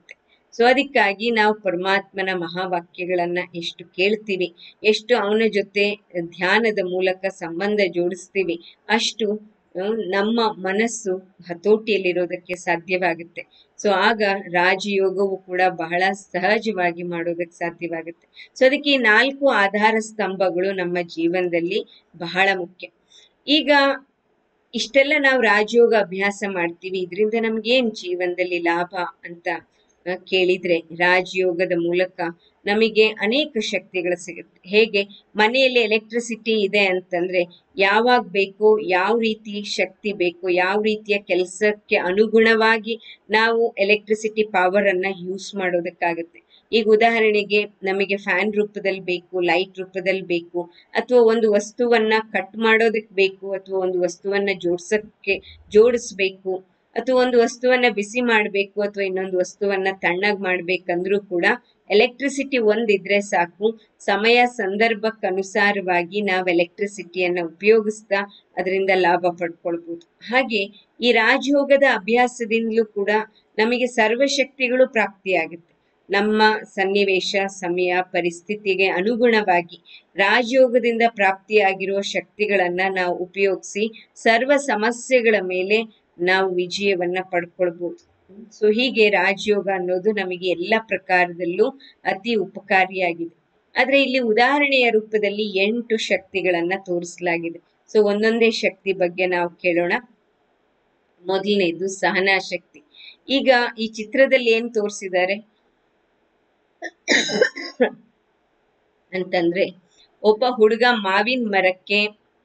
ಸೊ ಅದಕ್ಕಾಗಿ ನಾವು ಪರಮಾತ್ಮನ ಮಹಾವಾಕ್ಯಗಳನ್ನ ಎಷ್ಟು ಕೇಳ್ತೀವಿ ಎಷ್ಟು ಅವನ ಜೊತೆ ಧ್ಯಾನದ ಮೂಲಕ ಸಂಬಂಧ ಜೋಡಿಸ್ತೀವಿ ಅಷ್ಟು ಆ, ನಮ್ಮ ಮನಸ್ಸು ಹತೋಟಿಯಲ್ಲಿರೋದಕ್ಕೆ ಸಾಧ್ಯವಾಗುತ್ತೆ ಸೊ ಆಗ ರಾಜಯೋಗವು ಕೂಡ ಬಹಳ ಸಹಜವಾಗಿ ಮಾಡೋದಕ್ಕೆ ಸಾಧ್ಯವಾಗುತ್ತೆ ಸೊ ಅದಕ್ಕೆ ಈ ನಾಲ್ಕು ಆಧಾರ ಸ್ತಂಭಗಳು ನಮ್ಮ ಜೀವನದಲ್ಲಿ ಬಹಳ ಮುಖ್ಯ ಈಗ ಇಷ್ಟೆಲ್ಲ ನಾವು ರಾಜಯೋಗ ಅಭ್ಯಾಸ ಮಾಡ್ತೀವಿ ಇದರಿಂದ ನಮ್ಗೇನ್ ಜೀವನದಲ್ಲಿ ಲಾಭ ಅಂತ ಆ, ಕೇಳಿದ್ರೆ ರಾಜಯೋಗದ ಮೂಲಕ ನಮಗೆ ಅನೇಕ ಶಕ್ತಿಗಳು ಸಿಗುತ್ತೆ ಹೇಗೆ ಮನೆಯಲ್ಲಿ ಎಲೆಕ್ಟ್ರಿಸಿಟಿ ಇದೆ ಅಂತಂದ್ರೆ ಯಾವಾಗ ಬೇಕೋ ಯಾವ ರೀತಿ ಶಕ್ತಿ ಬೇಕು ಯಾವ ರೀತಿಯ ಕೆಲಸಕ್ಕೆ ಅನುಗುಣವಾಗಿ ನಾವು ಎಲೆಕ್ಟ್ರಿಸಿಟಿ ಪವರ್ ಅನ್ನ ಯೂಸ್ ಮಾಡೋದಕ್ಕಾಗುತ್ತೆ ಈಗ ಉದಾಹರಣೆಗೆ ನಮಗೆ ಫ್ಯಾನ್ ರೂಪದಲ್ಲಿ ಬೇಕು ಲೈಟ್ ರೂಪದಲ್ಲಿ ಬೇಕು ಅಥವಾ ಒಂದು ವಸ್ತುವನ್ನ ಕಟ್ ಮಾಡೋದಕ್ಕೆ ಬೇಕು ಅಥವಾ ಒಂದು ವಸ್ತುವನ್ನ ಜೋಡ್ಸಕ್ಕೆ ಜೋಡಿಸ್ಬೇಕು ಅಥವಾ ಒಂದು ವಸ್ತುವನ್ನ ಬಿಸಿ ಮಾಡಬೇಕು ಅಥವಾ ಇನ್ನೊಂದು ವಸ್ತುವನ್ನ ತಣ್ಣಗ್ ಮಾಡ್ಬೇಕಂದ್ರೂ ಕೂಡ ಎಲೆಕ್ಟ್ರಿಸಿಟಿ ಒಂದಿದ್ರೆ ಸಾಕು ಸಮಯ ಸಂದರ್ಭಕ್ಕನುಸಾರವಾಗಿ ನಾವು ಎಲೆಕ್ಟ್ರಿಸಿಟಿಯನ್ನ ಉಪಯೋಗಿಸ್ತಾ ಅದರಿಂದ ಲಾಭ ಪಡ್ಕೊಳ್ಬಹುದು ಹಾಗೆ ಈ ರಾಜಯೋಗದ ಅಭ್ಯಾಸದಿಂದಲೂ ಕೂಡ ನಮಗೆ ಸರ್ವಶಕ್ತಿಗಳು ಪ್ರಾಪ್ತಿಯಾಗುತ್ತೆ ನಮ್ಮ ಸನ್ನಿವೇಶ ಸಮಯ ಪರಿಸ್ಥಿತಿಗೆ ಅನುಗುಣವಾಗಿ ರಾಜಯೋಗದಿಂದ ಪ್ರಾಪ್ತಿಯಾಗಿರುವ ಶಕ್ತಿಗಳನ್ನ ನಾವು ಉಪಯೋಗಿಸಿ ಸರ್ವ ಸಮಸ್ಯೆಗಳ ಮೇಲೆ ನಾವು ವಿಜಯವನ್ನ ಪಡ್ಕೊಳ್ಬಹುದು ಸೊ ಹೀಗೆ ರಾಜಯೋಗ ಅನ್ನೋದು ನಮಗೆ ಎಲ್ಲ ಪ್ರಕಾರದಲ್ಲೂ ಅತಿ ಉಪಕಾರಿಯಾಗಿದೆ ಆದ್ರೆ ಇಲ್ಲಿ ಉದಾಹರಣೆಯ ರೂಪದಲ್ಲಿ ಎಂಟು ಶಕ್ತಿಗಳನ್ನ ತೋರಿಸಲಾಗಿದೆ ಸೊ ಒಂದೊಂದೇ ಶಕ್ತಿ ಬಗ್ಗೆ ನಾವು ಕೇಳೋಣ ಮೊದಲನೇದು ಸಹನಾ ಶಕ್ತಿ ಈಗ ಈ ಚಿತ್ರದಲ್ಲಿ ಏನ್ ತೋರಿಸಿದ್ದಾರೆ ಅಂತಂದ್ರೆ ಒಬ್ಬ ಹುಡುಗ ಮಾವಿನ ಮರಕ್ಕೆ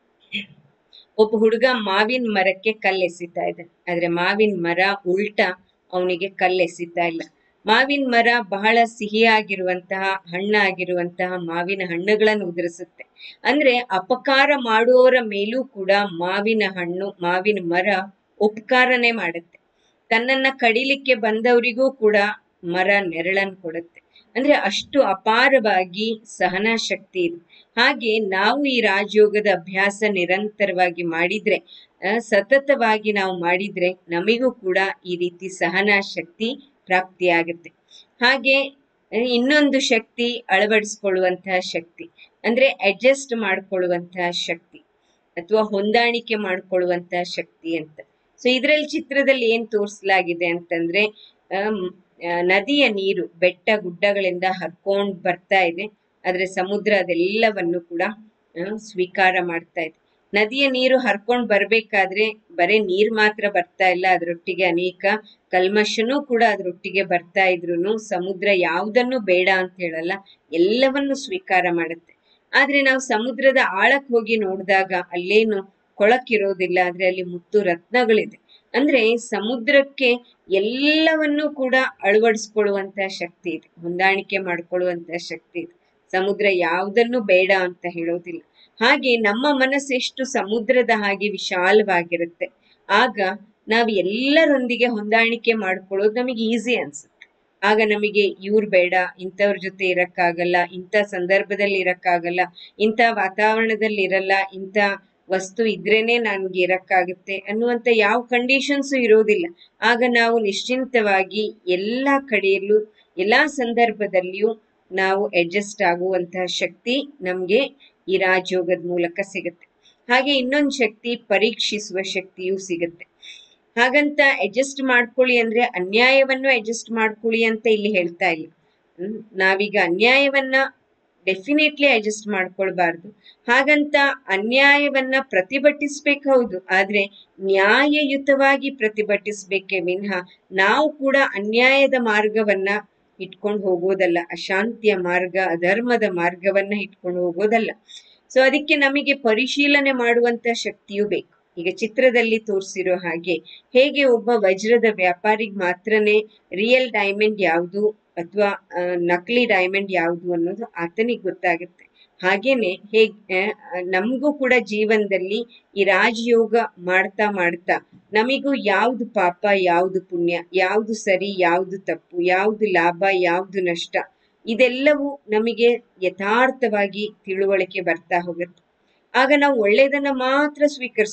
ಒಬ್ಬ ಹುಡುಗ ಮಾವಿನ ಮರಕ್ಕೆ ಕಲ್ಲೆಸಿತಾ ಇದ್ದಾನೆ ಆದ್ರೆ ಮಾವಿನ ಮರ ಉಲ್ಟಾ ಅವನಿಗೆ ಕಲ್ಲೆಸಿತಾ ಇಲ್ಲ ಮಾವಿನ ಮರ ಬಹಳ ಸಿಹಿಯಾಗಿರುವಂತಹ ಹಣ್ಣಾಗಿರುವಂತಹ ಮಾವಿನ ಹಣ್ಣುಗಳನ್ನು ಉದುರಿಸುತ್ತೆ ಅಂದ್ರೆ ಅಪಕಾರ ಮಾಡುವವರ ಮೇಲೂ ಕೂಡ ಮಾವಿನ ಹಣ್ಣು ಮಾವಿನ ಮರ ಉಪಕಾರನೇ ಮಾಡುತ್ತೆ ತನ್ನನ್ನ ಕಡಿಲಿಕ್ಕೆ ಬಂದವರಿಗೂ ಕೂಡ ಮರ ನೆರಳನ್ನು ಕೊಡುತ್ತೆ ಅಂದ್ರೆ ಅಷ್ಟು ಅಪಾರವಾಗಿ ಸಹನಾ ಶಕ್ತಿ ಇದೆ ಹಾಗೆ ನಾವು ಈ ರಾಜಯೋಗದ ಅಭ್ಯಾಸ ನಿರಂತರವಾಗಿ ಮಾಡಿದ್ರೆ ಆ, ಸತತವಾಗಿ ನಾವು ಮಾಡಿದ್ರೆ ನಮಿಗೂ ಕೂಡ ಈ ರೀತಿ ಸಹನಾ ಶಕ್ತಿ ಪ್ರಾಪ್ತಿಯಾಗುತ್ತೆ ಹಾಗೆ ಆ, ಇನ್ನೊಂದು ಶಕ್ತಿ ಅಳವಡಿಸ್ಕೊಳ್ಳುವಂತಹ ಶಕ್ತಿ ಅಂದ್ರೆ ಅಡ್ಜಸ್ಟ್ ಮಾಡ್ಕೊಳ್ಳುವಂತಹ ಶಕ್ತಿ ಅಥವಾ ಹೊಂದಾಣಿಕೆ ಮಾಡ್ಕೊಳ್ಳುವಂತಹ ಶಕ್ತಿ ಅಂತ ಸೊ ಇದ್ರಲ್ಲಿ ಚಿತ್ರದಲ್ಲಿ ಏನ್ ತೋರಿಸಲಾಗಿದೆ ಅಂತಂದ್ರೆ ಆಮ್, ಆ, ನದಿಯ ನೀರು ಬೆಟ್ಟ ಗುಡ್ಡಗಳಿಂದ ಹರ್ಕೊಂಡ್ ಬರ್ತಾ ಇದೆ ಆದ್ರೆ ಸಮುದ್ರ ಅದೆಲ್ಲವನ್ನು ಕೂಡ ಆ, ಸ್ವೀಕಾರ ಮಾಡ್ತಾ ಇದೆ ನದಿಯ ನೀರು ಹರ್ಕೊಂಡ್ ಬರ್ಬೇಕಾದ್ರೆ ಬರೇ ನೀರ್ ಮಾತ್ರ ಬರ್ತಾ ಇಲ್ಲ ಅದರೊಟ್ಟಿಗೆ ಅನೇಕ ಕಲ್ಮಶನೂ ಕೂಡ ಅದರೊಟ್ಟಿಗೆ ಬರ್ತಾ ಇದ್ರೂನು ಸಮುದ್ರ ಯಾವುದನ್ನು ಬೇಡ ಅಂತ ಹೇಳಲ್ಲ ಎಲ್ಲವನ್ನು ಸ್ವೀಕಾರ ಮಾಡುತ್ತೆ ಆದ್ರೆ ನಾವು ಸಮುದ್ರದ ಆಳಕ್ ಹೋಗಿ ನೋಡಿದಾಗ ಅಲ್ಲೇನು ಕೊಳಕಿರೋದಿಲ್ಲ ಆದ್ರೆ ಅಲ್ಲಿ ಮುತ್ತು ರತ್ನಗಳಿದೆ ಅಂದ್ರೆ ಸಮುದ್ರಕ್ಕೆ ಎಲ್ಲವನ್ನೂ ಕೂಡ ಅಳವಡಿಸ್ಕೊಳ್ಳುವಂತಹ ಶಕ್ತಿ ಇದೆ ಹೊಂದಾಣಿಕೆ ಮಾಡ್ಕೊಳ್ಳುವಂತಹ ಶಕ್ತಿ ಇದೆ ಸಮುದ್ರ ಯಾವುದನ್ನು ಬೇಡ ಅಂತ ಹೇಳೋದಿಲ್ಲ ಹಾಗೆ ನಮ್ಮ ಮನಸ್ಸು ಎಷ್ಟು ಸಮುದ್ರದ ಹಾಗೆ ವಿಶಾಲವಾಗಿರುತ್ತೆ ಆಗ ನಾವು ಎಲ್ಲರೊಂದಿಗೆ ಹೊಂದಾಣಿಕೆ ಮಾಡ್ಕೊಳ್ಳೋದು ನಮಗೆ ಈಸಿ ಅನ್ಸುತ್ತೆ ಆಗ ನಮಗೆ ಇವ್ರು ಬೇಡ ಇಂಥವ್ರ ಜೊತೆ ಇರಕ್ಕಾಗಲ್ಲ ಇಂಥ ಸಂದರ್ಭದಲ್ಲಿ ಇರಕ್ಕಾಗಲ್ಲ ಇಂಥ ವಾತಾವರಣದಲ್ಲಿ ಇರಲ್ಲ ಇಂಥ ವಸ್ತು ಇದ್ರೇನೆ ನನ್ಗೆ ಇರಕ್ಕಾಗುತ್ತೆ ಅನ್ನುವಂಥ ಯಾವ ಕಂಡೀಷನ್ಸು ಇರೋದಿಲ್ಲ ಆಗ ನಾವು ನಿಶ್ಚಿಂತವಾಗಿ ಎಲ್ಲ ಕಡೆಯಲ್ಲೂ ಎಲ್ಲಾ ಸಂದರ್ಭದಲ್ಲಿಯೂ ನಾವು ಅಡ್ಜಸ್ಟ್ ಆಗುವಂತಹ ಶಕ್ತಿ ನಮ್ಗೆ ಈ ರಾಜಯೋಗದ ಮೂಲಕ ಸಿಗುತ್ತೆ ಹಾಗೆ ಇನ್ನೊಂದು ಶಕ್ತಿ ಪರೀಕ್ಷಿಸುವ ಶಕ್ತಿಯೂ ಸಿಗುತ್ತೆ ಹಾಗಂತ ಅಡ್ಜಸ್ಟ್ ಮಾಡ್ಕೊಳ್ಳಿ ಅಂದ್ರೆ ಅನ್ಯಾಯವನ್ನು ಅಡ್ಜಸ್ಟ್ ಮಾಡ್ಕೊಳ್ಳಿ ಅಂತ ಇಲ್ಲಿ ಹೇಳ್ತಾ ಇಲ್ಲ ಹ್ಮ್ ನಾವೀಗ ಅನ್ಯಾಯವನ್ನ ಡೆಫಿನೆಟ್ಲಿ ಅಡ್ಜಸ್ಟ್ ಮಾಡ್ಕೊಳ್ಬಾರ್ದು ಹಾಗಂತ ಅನ್ಯಾಯವನ್ನ ಪ್ರತಿಭಟಿಸ್ಬೇಕು ಹೌದು ಆದ್ರೆ ನ್ಯಾಯಯುತವಾಗಿ ಪ್ರತಿಭಟಿಸ್ಬೇಕೇ ವಿನಃ ನಾವು ಕೂಡ ಅನ್ಯಾಯದ ಮಾರ್ಗವನ್ನ ಇಟ್ಕೊಂಡು ಹೋಗೋದಲ್ಲ ಅಶಾಂತಿಯ ಮಾರ್ಗ ಅಧರ್ಮದ ಮಾರ್ಗವನ್ನ ಇಟ್ಕೊಂಡು ಹೋಗೋದಲ್ಲ ಸೊ ಅದಕ್ಕೆ ನಮಗೆ ಪರಿಶೀಲನೆ ಮಾಡುವಂತ ಶಕ್ತಿಯೂ ಬೇಕು ಈಗ ಚಿತ್ರದಲ್ಲಿ ತೋರಿಸಿರೋ ಹಾಗೆ ಹೇಗೆ ಒಬ್ಬ ವಜ್ರದ ವ್ಯಾಪಾರಿಗೆ ಮಾತ್ರನೇ ರಿಯಲ್ ಡೈಮಂಡ್ ಯಾವುದು ಅಥವಾ ನಕಲಿ ಡೈಮಂಡ್ ಯಾವುದು ಅನ್ನೋದು ಆತನಿಗೆ ಗೊತ್ತಾಗುತ್ತೆ ಹಾಗೇನೆ ಹೇಗ್ ಆ, ನಮಗೂ ಕೂಡ ಜೀವನದಲ್ಲಿ ಈ ರಾಜಯೋಗ ಮಾಡ್ತಾ ಮಾಡ್ತಾ ನಮಿಗೂ ಯಾವ್ದು ಪಾಪ ಯಾವ್ದು ಪುಣ್ಯ ಯಾವ್ದು ಸರಿ ಯಾವ್ದು ತಪ್ಪು ಯಾವ್ದು ಲಾಭ ಯಾವ್ದು ನಷ್ಟ ಇದೆಲ್ಲವೂ ನಮಗೆ ಯಥಾರ್ಥವಾಗಿ ತಿಳುವಳಿಕೆ ಬರ್ತಾ ಹೋಗುತ್ತೆ ಆಗ ನಾವು ಒಳ್ಳೇದನ್ನ ಮಾತ್ರ ಸ್ವೀಕರಿಸ್ಬೋದು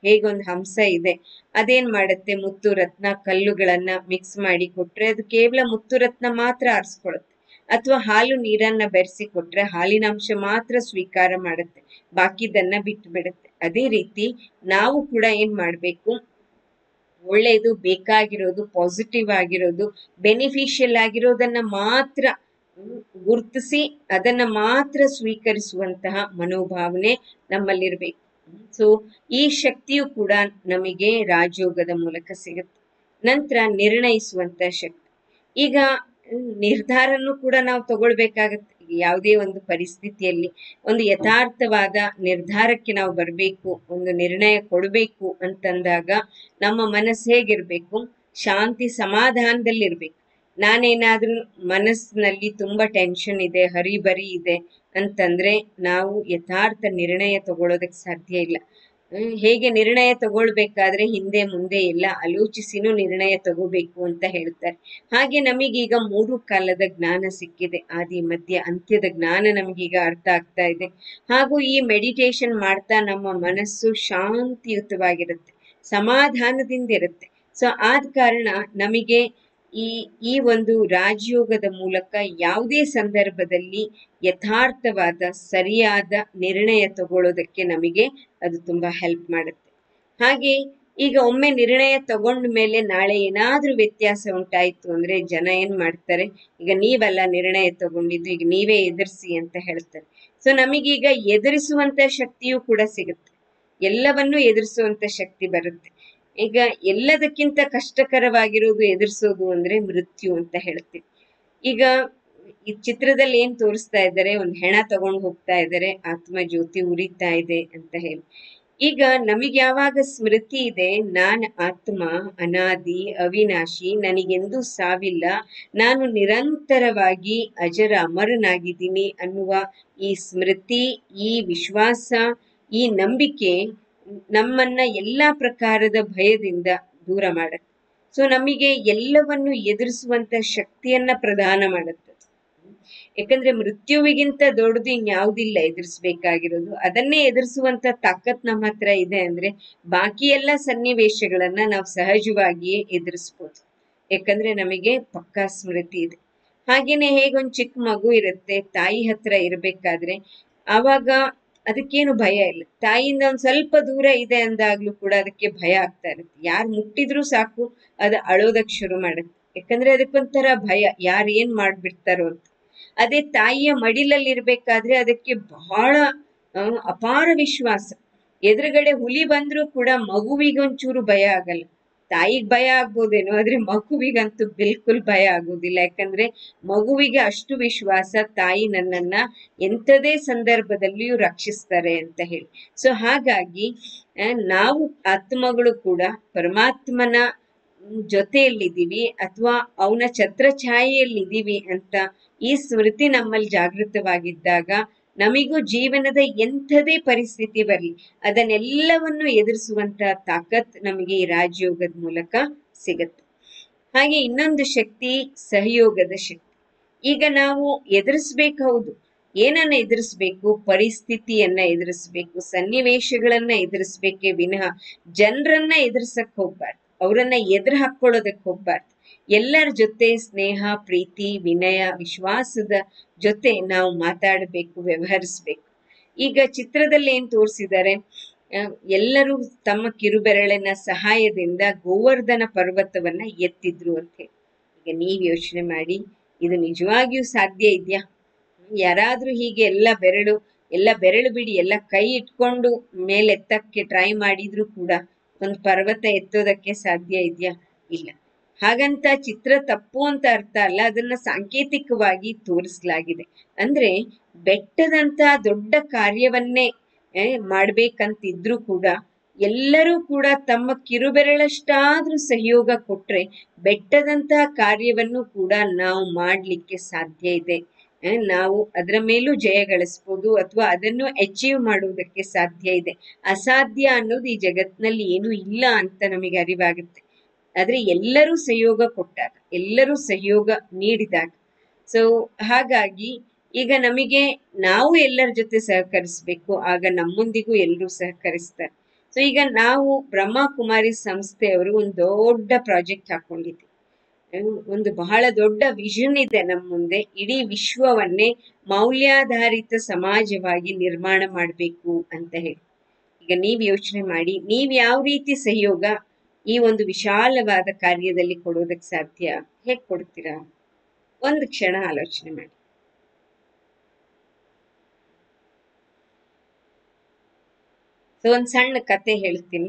ಹೇಗೊಂದು ಹಂಸ ಇದೆ ಅದೇನ್ ಮಾಡುತ್ತೆ ಮುತ್ತು ರತ್ನ ಕಲ್ಲುಗಳನ್ನ ಮಿಕ್ಸ್ ಮಾಡಿ ಕೊಟ್ರೆ ಅದು ಕೇವಲ ಮುತ್ತು ರತ್ನ ಮಾತ್ರ ಆರಿಸ್ಕೊಳುತ್ತೆ ಅಥವಾ ಹಾಲು ನೀರನ್ನ ಬೆರೆಸಿ ಕೊಟ್ರೆ ಹಾಲಿನ ಅಂಶ ಮಾತ್ರ ಸ್ವೀಕಾರ ಮಾಡುತ್ತೆ ಬಾಕಿದನ್ನ ಬಿಟ್ಟು ಬಿಡುತ್ತೆ ಅದೇ ರೀತಿ ನಾವು ಕೂಡ ಏನ್ ಮಾಡ್ಬೇಕು ಒಳ್ಳೆಯದು ಬೇಕಾಗಿರೋದು ಪಾಸಿಟಿವ್ ಆಗಿರೋದು ಬೆನಿಫಿಷಿಯಲ್ ಆಗಿರೋದನ್ನ ಮಾತ್ರ ಗುರುತಿಸಿ ಅದನ್ನ ಮಾತ್ರ ಸ್ವೀಕರಿಸುವಂತಹ ಮನೋಭಾವನೆ ನಮ್ಮಲ್ಲಿರ್ಬೇಕು ಸೊ ಈ ಶಕ್ತಿಯು ಕೂಡ ನಮಗೆ ರಾಜಯೋಗದ ಮೂಲಕ ಸಿಗುತ್ತೆ ನಂತರ ನಿರ್ಣಯಿಸುವಂತ ಶಕ್ತಿ ಈಗ ನಿರ್ಧಾರನೂ ಕೂಡ ನಾವು ತಗೊಳ್ಬೇಕಾಗತ್ತೆ ಯಾವುದೇ ಒಂದು ಪರಿಸ್ಥಿತಿಯಲ್ಲಿ ಒಂದು ಯಥಾರ್ಥವಾದ ನಿರ್ಧಾರಕ್ಕೆ ನಾವು ಬರಬೇಕು ಒಂದು ನಿರ್ಣಯ ಕೊಡಬೇಕು ಅಂತಂದಾಗ ನಮ್ಮ ಮನಸ್ಸು ಹೇಗಿರ್ಬೇಕು ಶಾಂತಿ ಸಮಾಧಾನದಲ್ಲಿರ್ಬೇಕು ನಾನೇನಾದ್ರೂ ಮನಸ್ಸಿನಲ್ಲಿ ತುಂಬಾ ಟೆನ್ಷನ್ ಇದೆ ಹರಿಬರಿ ಇದೆ ಅಂತಂದ್ರೆ ನಾವು ಯಥಾರ್ಥ ನಿರ್ಣಯ ತಗೊಳ್ಳೋದಕ್ಕೆ ಸಾಧ್ಯ ಇಲ್ಲ ಹ್ಮ್, ಹೇಗೆ ನಿರ್ಣಯ ತಗೊಳ್ಬೇಕಾದ್ರೆ ಹಿಂದೆ ಮುಂದೆ ಎಲ್ಲ ಆಲೋಚಿಸಿನೂ ನಿರ್ಣಯ ತಗೋಬೇಕು ಅಂತ ಹೇಳ್ತಾರೆ ಹಾಗೆ ನಮಗೀಗ ಮೂರು ಕಾಲದ ಜ್ಞಾನ ಸಿಕ್ಕಿದೆ ಆದಿ ಮಧ್ಯ ಅಂತ್ಯದ ಜ್ಞಾನ ನಮಗೀಗ ಅರ್ಥ ಆಗ್ತಾ ಇದೆ ಹಾಗೂ ಈ ಮೆಡಿಟೇಷನ್ ಮಾಡ್ತಾ ನಮ್ಮ ಮನಸ್ಸು ಶಾಂತಿಯುತವಾಗಿರುತ್ತೆ ಸಮಾಧಾನದಿಂದ ಇರುತ್ತೆ ಸೊ ಆದ ಕಾರಣ ನಮಗೆ ಈ ಈ ಒಂದು ರಾಜಯೋಗದ ಮೂಲಕ ಯಾವುದೇ ಸಂದರ್ಭದಲ್ಲಿ ಯಥಾರ್ಥವಾದ ಸರಿಯಾದ ನಿರ್ಣಯ ತಗೊಳ್ಳೋದಕ್ಕೆ ನಮಗೆ ಅದು ತುಂಬಾ ಹೆಲ್ಪ್ ಮಾಡುತ್ತೆ ಹಾಗೆ ಈಗ ಒಮ್ಮೆ ನಿರ್ಣಯ ತಗೊಂಡ ಮೇಲೆ ನಾಳೆ ಏನಾದ್ರೂ ವ್ಯತ್ಯಾಸ ಉಂಟಾಯ್ತು ಅಂದ್ರೆ ಜನ ಏನ್ ಮಾಡ್ತಾರೆ ಈಗ ನೀವಲ್ಲ ನಿರ್ಣಯ ತಗೊಂಡಿದ್ದು ಈಗ ನೀವೇ ಎದುರಿಸಿ ಅಂತ ಹೇಳ್ತಾರೆ ಸೊ ನಮಗೀಗ ಎದುರಿಸುವಂತ ಶಕ್ತಿಯೂ ಕೂಡ ಸಿಗುತ್ತೆ ಎಲ್ಲವನ್ನೂ ಎದುರಿಸುವಂತ ಶಕ್ತಿ ಬರುತ್ತೆ ಈಗ ಎಲ್ಲದಕ್ಕಿಂತ ಕಷ್ಟಕರವಾಗಿರೋದು ಎದುರಿಸೋದು ಅಂದ್ರೆ ಮೃತ್ಯು ಅಂತ ಹೇಳ್ತೀವಿ ಈಗ ಈ ಚಿತ್ರದಲ್ಲಿ ಏನ್ ತೋರಿಸ್ತಾ ಇದ್ದಾರೆ ಒಂದು ಹೆಣ ತಗೊಂಡು ಹೋಗ್ತಾ ಇದ್ದಾರೆ ಆತ್ಮ ಜ್ಯೋತಿ ಉರಿತಾ ಇದೆ ಅಂತ ಹೇಳಿ ಈಗ ನಮಗೆ ಯಾವಾಗ ಸ್ಮೃತಿ ಇದೆ ನಾನ್ ಆತ್ಮ ಅನಾದಿ ಅವಿನಾಶಿ ನನಗೆಂದೂ ಸಾವಿಲ್ಲ ನಾನು ನಿರಂತರವಾಗಿ ಅಜರ ಅಮರನಾಗಿದ್ದೀನಿ ಅನ್ನುವ ಈ ಸ್ಮೃತಿ ಈ ವಿಶ್ವಾಸ ಈ ನಂಬಿಕೆ ನಮ್ಮನ್ನ ಎಲ್ಲಾ ಪ್ರಕಾರದ ಭಯದಿಂದ ದೂರ ಮಾಡುತ್ತೆ ಸೊ ನಮಗೆ ಎಲ್ಲವನ್ನು ಎದುರಿಸುವಂತ ಶಕ್ತಿಯನ್ನ ಪ್ರದಾನ ಮಾಡುತ್ತೆ ಯಾಕಂದ್ರೆ ಮೃತ್ಯುವಿಗಿಂತ ದೊಡ್ಡದು ಇನ್ಯಾವುದಿಲ್ಲ ಎದುರಿಸ್ಬೇಕಾಗಿರೋದು ಅದನ್ನೇ ಎದುರಿಸುವಂತ ತಾಕತ್ ನಮ್ಮ ಹತ್ರ ಇದೆ ಅಂದ್ರೆ ಬಾಕಿ ಎಲ್ಲ ಸನ್ನಿವೇಶಗಳನ್ನ ನಾವು ಸಹಜವಾಗಿಯೇ ಎದುರಿಸ್ಬೋದು ಯಾಕಂದ್ರೆ ನಮಗೆ ಪಕ್ಕಾ ಸ್ಮೃತಿ ಇದೆ ಹಾಗೇನೆ ಹೇಗೊಂದ್ ಚಿಕ್ಕ ಮಗು ಇರುತ್ತೆ ತಾಯಿ ಹತ್ರ ಇರ್ಬೇಕಾದ್ರೆ ಆವಾಗ ಅದಕ್ಕೇನು ಭಯ ಇಲ್ಲ ತಾಯಿಯಿಂದ ಒಂದ್ ಸ್ವಲ್ಪ ದೂರ ಇದೆ ಅಂದಾಗ್ಲೂ ಕೂಡ ಅದಕ್ಕೆ ಭಯ ಆಗ್ತಾ ಇರುತ್ತೆ ಯಾರು ಮುಟ್ಟಿದ್ರು ಸಾಕು ಅದು ಅಳೋದಕ್ ಶುರು ಮಾಡುತ್ತೆ ಯಾಕಂದ್ರೆ ಅದಕ್ಕೊಂಥರ ಭಯ ಯಾರು ಏನ್ ಮಾಡ್ಬಿಡ್ತಾರೋ ಅಂತ ಅದೇ ತಾಯಿಯ ಮಡಿಲಲ್ಲಿ ಇರ್ಬೇಕಾದ್ರೆ ಅದಕ್ಕೆ ಬಹಳ ಆ, ಅಪಾರ ವಿಶ್ವಾಸ ಎದುರುಗಡೆ ಹುಲಿ ಬಂದ್ರೂ ಕೂಡ ಮಗುವಿಗೊಂಚೂರು ಭಯ ಆಗಲ್ಲ ತಾಯಿಗ್ ಭಯ ಆಗ್ಬೋದೇನೋ ಆದ್ರೆ ಮಗುವಿಗಂತೂ ಬಿಲ್ಕುಲ್ ಭಯ ಆಗೋದಿಲ್ಲ ಯಾಕಂದ್ರೆ ಮಗುವಿಗೆ ಅಷ್ಟು ವಿಶ್ವಾಸ ತಾಯಿ ನನ್ನನ್ನ ಎಂಥದೇ ಸಂದರ್ಭದಲ್ಲಿಯೂ ರಕ್ಷಿಸ್ತಾರೆ ಅಂತ ಹೇಳಿ ಸೊ ಹಾಗಾಗಿ ಆ, ನಾವು ಆತ್ಮಗಳು ಕೂಡ ಪರಮಾತ್ಮನ ಜೊತೆಯಲ್ಲಿದ್ದೀವಿ ಅಥವಾ ಅವನ ಛತ್ರ ಛಾಯೆಯಲ್ಲಿದ್ದೀವಿ ಅಂತ ಈ ಸ್ಮೃತಿ ನಮ್ಮಲ್ಲಿ ಜಾಗೃತವಾಗಿದ್ದಾಗ ನಮಿಗೂ ಜೀವನದ ಎಂಥದೇ ಪರಿಸ್ಥಿತಿ ಬರಲಿ ಅದನ್ನೆಲ್ಲವನ್ನು ಎದುರಿಸುವಂತ ತಾಕತ್ ನಮಗೆ ಈ ರಾಜಯೋಗದ ಮೂಲಕ ಸಿಗತ್ತೆ ಹಾಗೆ ಇನ್ನೊಂದು ಶಕ್ತಿ ಸಹಯೋಗದ ಶಕ್ತಿ ಈಗ ನಾವು ಎದುರಿಸ್ಬೇಕು ಹೌದು ಏನನ್ನ ಎದುರಿಸ್ಬೇಕು ಪರಿಸ್ಥಿತಿಯನ್ನ ಎದುರಿಸ್ಬೇಕು ಸನ್ನಿವೇಶಗಳನ್ನ ಎದುರಿಸ್ಬೇಕೇ ವಿನಃ ಜನರನ್ನ ಎದುರಿಸಕ್ ಹೋಗ್ಬಾರ್ದು ಅವರನ್ನ ಎದುರು ಹಾಕೊಳ್ಳೋದಕ್ಕೆ ಹೋಗ್ಬಾರ್ದು ಎಲ್ಲರ ಜೊತೆ ಸ್ನೇಹ ಪ್ರೀತಿ ವಿನಯ ವಿಶ್ವಾಸದ ಜೊತೆ ನಾವು ಮಾತಾಡಬೇಕು ವ್ಯವಹರಿಸ್ಬೇಕು ಈಗ ಚಿತ್ರದಲ್ಲಿ ಏನ್ ತೋರಿಸಿದ್ದಾರೆ ಎಲ್ಲರೂ ತಮ್ಮ ಕಿರುಬೆರಳಿನ ಸಹಾಯದಿಂದ ಗೋವರ್ಧನ ಪರ್ವತವನ್ನ ಎತ್ತಿದ್ರು ಅಂತ ಹೇಳಿ ಈಗ ನೀವ್ ಯೋಚನೆ ಮಾಡಿ ಇದು ನಿಜವಾಗಿಯೂ ಸಾಧ್ಯ ಇದೆಯಾ ಯಾರಾದ್ರೂ ಹೀಗೆ ಎಲ್ಲ ಬೆರಳು ಎಲ್ಲ ಬೆರಳು ಬಿಡಿ ಎಲ್ಲ ಕೈ ಇಟ್ಕೊಂಡು ಮೇಲೆ ಎತ್ತಕ್ಕೆ ಟ್ರೈ ಮಾಡಿದ್ರು ಕೂಡ ಒಂದು ಪರ್ವತ ಎತ್ತೋದಕ್ಕೆ ಸಾಧ್ಯ ಇದೆಯಾ ಇಲ್ಲ ಹಾಗಂತ ಚಿತ್ರ ತಪ್ಪು ಅಂತ ಅರ್ಥ ಅಲ್ಲ ಅದನ್ನ ಸಾಂಕೇತಿಕವಾಗಿ ತೋರಿಸಲಾಗಿದೆ ಅಂದ್ರೆ ಬೆಟ್ಟದಂತ ದೊಡ್ಡ ಕಾರ್ಯವನ್ನೇ ಏ, ಮಾಡ್ಬೇಕಂತಿದ್ರು ಕೂಡ ಎಲ್ಲರೂ ಕೂಡ ತಮ್ಮ ಕಿರುಬೆರಳಷ್ಟಾದ್ರೂ ಸಹಯೋಗ ಕೊಟ್ರೆ ಬೆಟ್ಟದಂತಹ ಕಾರ್ಯವನ್ನು ಕೂಡ ನಾವು ಮಾಡ್ಲಿಕ್ಕೆ ಸಾಧ್ಯ ಇದೆ ಆ, ನಾವು ಅದರ ಮೇಲೂ ಜಯ ಗಳಿಸ್ಬೋದು ಅಥವಾ ಅದನ್ನು ಅಚೀವ್ ಮಾಡುವುದಕ್ಕೆ ಸಾಧ್ಯ ಇದೆ ಅಸಾಧ್ಯ ಅನ್ನೋದು ಈ ಜಗತ್ತಿನಲ್ಲಿ ಏನೂ ಇಲ್ಲ ಅಂತ ನಮಗೆ ಅರಿವಾಗುತ್ತೆ ಆದ್ರೆ ಎಲ್ಲರೂ ಸಹಯೋಗ ಕೊಟ್ಟಾಗ ಎಲ್ಲರೂ ಸಹಯೋಗ ನೀಡಿದಾಗ ಸೊ ಹಾಗಾಗಿ ಈಗ ನಮಗೆ ನಾವು ಎಲ್ಲರ ಜೊತೆ ಸಹಕರಿಸ್ಬೇಕು ಆಗ ನಮ್ಮೊಂದಿಗೂ ಎಲ್ಲರೂ ಸಹಕರಿಸ್ತಾರೆ ಸೊ ಈಗ ನಾವು ಬ್ರಹ್ಮಕುಮಾರಿ ಸಂಸ್ಥೆಯವರು ಒಂದು ದೊಡ್ಡ ಪ್ರಾಜೆಕ್ಟ್ ಹಾಕೊಂಡಿದ್ವಿ ಹ್ಮ್, ಒಂದು ಬಹಳ ದೊಡ್ಡ ವಿಷನ್ ಇದೆ ನಮ್ಮ ಮುಂದೆ ಇಡೀ ವಿಶ್ವವನ್ನೇ ಮೌಲ್ಯಾಧಾರಿತ ಸಮಾಜವಾಗಿ ನಿರ್ಮಾಣ ಮಾಡಬೇಕು ಅಂತ ಹೇಳಿ ಈಗ ನೀವ್ ಯೋಚನೆ ಮಾಡಿ ನೀವ್ ಯಾವ ರೀತಿ ಸಹಯೋಗ ಈ ಒಂದು ವಿಶಾಲವಾದ ಕಾರ್ಯದಲ್ಲಿ ಕೊಡೋದಕ್ಕೆ ಸಾಧ್ಯ ಹೇಗ್ ಕೊಡ್ತೀರಾ ಒಂದು ಕ್ಷಣ ಆಲೋಚನೆ ಮಾಡಿ ಸೊ ಒಂದ್ ಸಣ್ಣ ಕತೆ ಹೇಳ್ತೀನಿ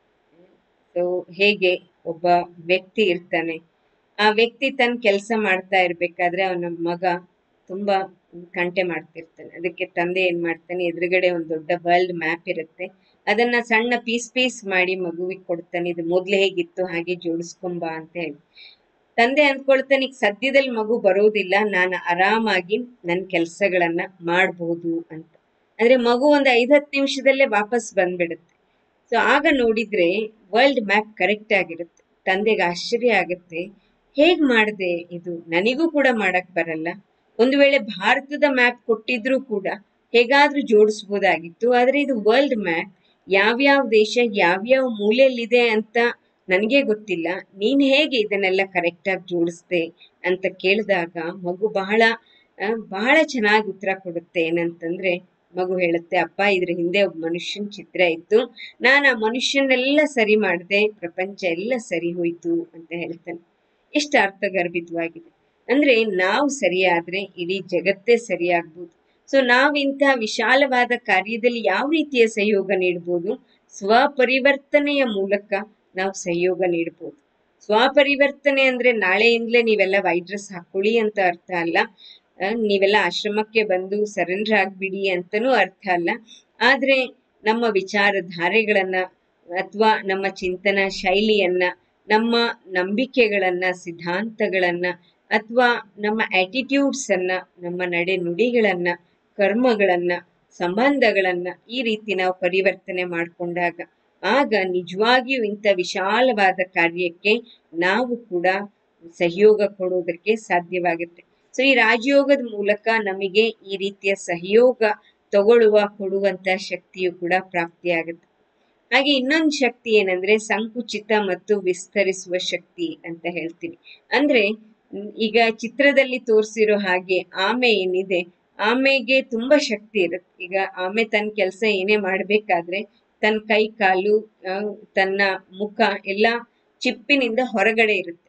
ಸೊ ಹೇಗೆ ಒಬ್ಬ ವ್ಯಕ್ತಿ ಇರ್ತಾನೆ ಆ ವ್ಯಕ್ತಿ ತನ್ನ ಕೆಲಸ ಮಾಡ್ತಾ ಇರ್ಬೇಕಾದ್ರೆ ಅವನ ಮಗ ತುಂಬಾ ಕಂಟೆ ಮಾಡ್ತಿರ್ತಾನೆ ಅದಕ್ಕೆ ತಂದೆ ಏನ್ ಮಾಡ್ತಾನೆ ಎದುರುಗಡೆ ಒಂದ್ ದೊಡ್ಡ ವರ್ಲ್ಡ್ ಮ್ಯಾಪ್ ಇರುತ್ತೆ ಅದನ್ನ ಸಣ್ಣ ಪೀಸ್ ಪೀಸ್ ಮಾಡಿ ಮಗುವಿಗೆ ಕೊಡ್ತಾನೆ ಇದು ಮೊದ್ಲು ಹೇಗಿತ್ತು ಹಾಗೆ ಜೋಡಿಸ್ಕೊಂಬ ಅಂತ ಹೇಳಿ ತಂದೆ ಅಂದ್ಕೊಳ್ತಾನೆ ಈಗ ಸದ್ಯದಲ್ಲಿ ಮಗು ಬರೋದಿಲ್ಲ ನಾನು ಆರಾಮಾಗಿ ನನ್ನ ಕೆಲಸಗಳನ್ನ ಮಾಡಬಹುದು ಅಂತ ಅಂದ್ರೆ ಮಗು ಒಂದು ಐದತ್ತು ನಿಮಿಷದಲ್ಲೇ ವಾಪಸ್ ಬಂದ್ಬಿಡುತ್ತೆ ಸೊ ಆಗ ನೋಡಿದ್ರೆ ವರ್ಲ್ಡ್ ಮ್ಯಾಪ್ ಕರೆಕ್ಟ್ ಆಗಿರುತ್ತೆ ತಂದೆಗೆ ಆಶ್ಚರ್ಯ ಆಗುತ್ತೆ ಹೇಗ್ ಮಾಡಿದೆ ಇದು ನನಗೂ ಕೂಡ ಮಾಡಕ್ ಬರಲ್ಲ ಒಂದು ವೇಳೆ ಭಾರತದ ಮ್ಯಾಪ್ ಕೊಟ್ಟಿದ್ರು ಕೂಡ ಹೇಗಾದ್ರೂ ಜೋಡಿಸ್ಬೋದಾಗಿತ್ತು ಆದ್ರೆ ಇದು ವರ್ಲ್ಡ್ ಮ್ಯಾಪ್ ಯಾವ್ಯಾವ ದೇಶ ಯಾವ್ಯಾವ ಮೂಲೆಯಲ್ಲಿದೆ ಅಂತ ನನಗೆ ಗೊತ್ತಿಲ್ಲ ನೀನ್ ಹೇಗೆ ಇದನ್ನೆಲ್ಲ ಕರೆಕ್ಟ್ ಆಗಿ ಜೋಡಿಸ್ದೆ ಅಂತ ಕೇಳಿದಾಗ ಮಗು ಬಹಳ ಆ, ಬಹಳ ಚೆನ್ನಾಗಿ ಉತ್ತರ ಕೊಡುತ್ತೆ ಏನಂತಂದ್ರೆ ಮಗು ಹೇಳುತ್ತೆ ಅಪ್ಪ ಇದ್ರ ಹಿಂದೆ ಒಬ್ಬ ಮನುಷ್ಯನ ಚಿತ್ರ ಇತ್ತು ನಾನು ಆ ಮನುಷ್ಯನೆಲ್ಲ ಸರಿ ಮಾಡಿದೆ ಪ್ರಪಂಚ ಎಲ್ಲ ಸರಿ ಹೋಯ್ತು ಅಂತ ಹೇಳ್ತಾನೆ ಎಷ್ಟು ಅರ್ಥಗರ್ಭಿತವಾಗಿದೆ ಅಂದ್ರೆ ನಾವು ಸರಿಯಾದ್ರೆ ಇಡೀ ಜಗತ್ತೇ ಸರಿಯಾಗ್ಬೋದು ಸೊ ನಾವು ಇಂತಹ ವಿಶಾಲವಾದ ಕಾರ್ಯದಲ್ಲಿ ಯಾವ ರೀತಿಯ ಸಹಯೋಗ ನೀಡಬಹುದು ಸ್ವಪರಿವರ್ತನೆಯ ಮೂಲಕ ನಾವು ಸಹಯೋಗ ನೀಡಬಹುದು ಸ್ವಪರಿವರ್ತನೆ ಅಂದ್ರೆ ನಾಳೆಯಿಂದಲೇ ನೀವೆಲ್ಲ ವೈಟ್ ಡ್ರೆಸ್ ಹಾಕೊಳ್ಳಿ ಅಂತ ಅರ್ಥ ಅಲ್ಲ ಆ, ನೀವೆಲ್ಲ ಆಶ್ರಮಕ್ಕೆ ಬಂದು ಸರೆಂಡರ್ ಆಗ್ಬಿಡಿ ಅಂತನೂ ಅರ್ಥ ಅಲ್ಲ ಆದ್ರೆ ನಮ್ಮ ವಿಚಾರಧಾರೆಗಳನ್ನ ಅಥವಾ ನಮ್ಮ ಚಿಂತನ ಶೈಲಿಯನ್ನ ನಮ್ಮ ನಂಬಿಕೆಗಳನ್ನ ಸಿದ್ಧಾಂತಗಳನ್ನ ಅಥವಾ ನಮ್ಮ ಆಟಿಟ್ಯೂಡ್ಸ್ ಅನ್ನ ನಮ್ಮ ನಡೆ ನುಡಿಗಳನ್ನ ಕರ್ಮಗಳನ್ನ ಸಂಬಂಧಗಳನ್ನ ಈ ರೀತಿ ನಾವು ಪರಿವರ್ತನೆ ಮಾಡಿಕೊಂಡಾಗ ಆಗ ನಿಜವಾಗಿಯೂ ಇಂಥ ವಿಶಾಲವಾದ ಕಾರ್ಯಕ್ಕೆ ನಾವು ಕೂಡ ಸಹಯೋಗ ಕೊಡೋದಕ್ಕೆ ಸಾಧ್ಯವಾಗುತ್ತೆ ಸೊ ಈ ರಾಜಯೋಗದ ಮೂಲಕ ನಮಗೆ ಈ ರೀತಿಯ ಸಹಯೋಗ ತಗೊಳ್ಳುವ ಕೊಡುವಂತ ಶಕ್ತಿಯು ಕೂಡ ಪ್ರಾಪ್ತಿಯಾಗುತ್ತೆ ಹಾಗೆ ಇನ್ನೊಂದು ಶಕ್ತಿ ಏನಂದ್ರೆ ಸಂಕುಚಿತ ಮತ್ತು ವಿಸ್ತರಿಸುವ ಶಕ್ತಿ ಅಂತ ಹೇಳ್ತೀನಿ ಅಂದ್ರೆ ಮ್, ಈಗ ಚಿತ್ರದಲ್ಲಿ ತೋರಿಸಿರೋ ಹಾಗೆ ಆಮೆ ಏನಿದೆ ಆಮೆಗೆ ತುಂಬಾ ಶಕ್ತಿ ಇರುತ್ತೆ ಈಗ ಆಮೆ ತನ್ನ ಕೆಲಸ ಏನೇ ಮಾಡ್ಬೇಕಾದ್ರೆ ತನ್ನ ಕೈ ಕಾಲು ಆ, ತನ್ನ ಮುಖ ಎಲ್ಲ ಚಿಪ್ಪಿನಿಂದ ಹೊರಗಡೆ ಇರುತ್ತೆ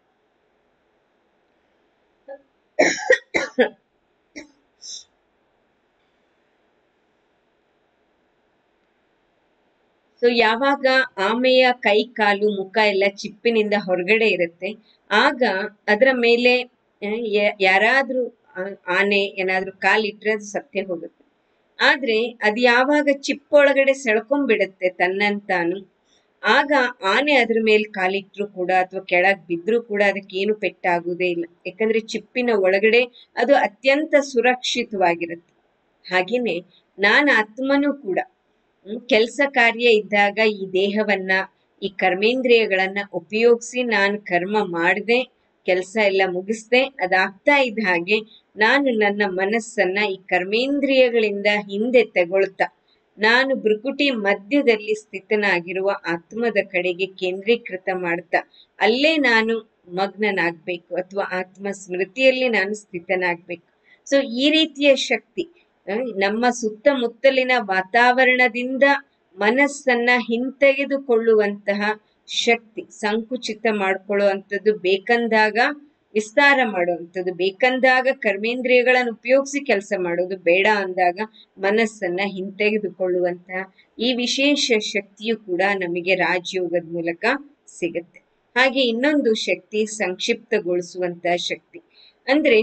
ಸೊ ಯಾವಾಗ ಆಮೆಯ ಕೈ ಕಾಲು ಮುಖ ಎಲ್ಲ ಚಿಪ್ಪಿನಿಂದ ಹೊರಗಡೆ ಇರುತ್ತೆ ಆಗ ಅದರ ಮೇಲೆ ಆ, ಯ- ಯಾರಾದ್ರೂ ಆ, ಆನೆ ಏನಾದ್ರೂ ಕಾಲಿಟ್ರೆ ಅದು ಸತ್ತೇ ಹೋಗುತ್ತೆ ಆದ್ರೆ ಅದು ಯಾವಾಗ ಚಿಪ್ಪೊಳಗಡೆ ಸೆಳ್ಕೊಂಡ್ಬಿಡುತ್ತೆ ತನ್ನಂತಾನು ಆಗ ಆನೆ ಅದ್ರ ಮೇಲೆ ಕಾಲಿಟ್ರು ಕೂಡ ಅಥವಾ ಕೆಳಗ್ ಬಿದ್ರೂ ಕೂಡ ಅದಕ್ಕೇನು ಪೆಟ್ಟಾಗುವುದೇ ಇಲ್ಲ ಯಾಕಂದ್ರೆ ಚಿಪ್ಪಿನ ಒಳಗಡೆ ಅದು ಅತ್ಯಂತ ಸುರಕ್ಷಿತವಾಗಿರುತ್ತೆ ಹಾಗೇನೆ ನಾನು ಆತ್ಮನೂ ಕೂಡ ಕೆಲಸ ಕಾರ್ಯ ಇದ್ದಾಗ ಈ ದೇಹವನ್ನ ಈ ಕರ್ಮೇಂದ್ರಿಯಗಳನ್ನ ಉಪಯೋಗಿಸಿ ನಾನು ಕರ್ಮ ಮಾಡದೆ ಕೆಲಸ ಎಲ್ಲ ಮುಗಿಸ್ದೆ ಅದಾಗ್ತಾ ಇದ್ದ ಹಾಗೆ ನಾನು ನನ್ನ ಮನಸ್ಸನ್ನ ಈ ಕರ್ಮೇಂದ್ರಿಯಗಳಿಂದ ಹಿಂದೆ ತಗೊಳ್ತಾ ನಾನು ಭೃಕುಟಿ ಮಧ್ಯದಲ್ಲಿ ಸ್ಥಿತನಾಗಿರುವ ಆತ್ಮದ ಕಡೆಗೆ ಕೇಂದ್ರೀಕೃತ ಮಾಡ್ತಾ ಅಲ್ಲೇ ನಾನು ಮಗ್ನನಾಗ್ಬೇಕು ಅಥವಾ ಆತ್ಮ ಸ್ಮೃತಿಯಲ್ಲಿ ನಾನು ಸ್ಥಿತನಾಗ್ಬೇಕು ಸೊ ಈ ರೀತಿಯ ಶಕ್ತಿ ಆ, ನಮ್ಮ ಸುತ್ತಮುತ್ತಲಿನ ವಾತಾವರಣದಿಂದ ಮನಸ್ಸನ್ನ ಹಿಂತೆಗೆದುಕೊಳ್ಳುವಂತಹ ಶಕ್ತಿ ಸಂಕುಚಿತ ಮಾಡ್ಕೊಳ್ಳುವಂಥದ್ದು ಬೇಕಂದಾಗ ವಿಸ್ತಾರ ಮಾಡುವಂಥದ್ದು ಬೇಕಂದಾಗ ಕರ್ಮೇಂದ್ರಿಯಗಳನ್ನು ಉಪಯೋಗಿಸಿ ಕೆಲಸ ಮಾಡೋದು ಬೇಡ ಅಂದಾಗ ಮನಸ್ಸನ್ನ ಹಿಂತೆಗೆದುಕೊಳ್ಳುವಂತಹ ಈ ವಿಶೇಷ ಶಕ್ತಿಯು ಕೂಡ ನಮಗೆ ರಾಜಯೋಗದ ಮೂಲಕ ಸಿಗುತ್ತೆ ಹಾಗೆ ಇನ್ನೊಂದು ಶಕ್ತಿ ಸಂಕ್ಷಿಪ್ತಗೊಳಿಸುವಂತಹ ಶಕ್ತಿ ಅಂದ್ರೆ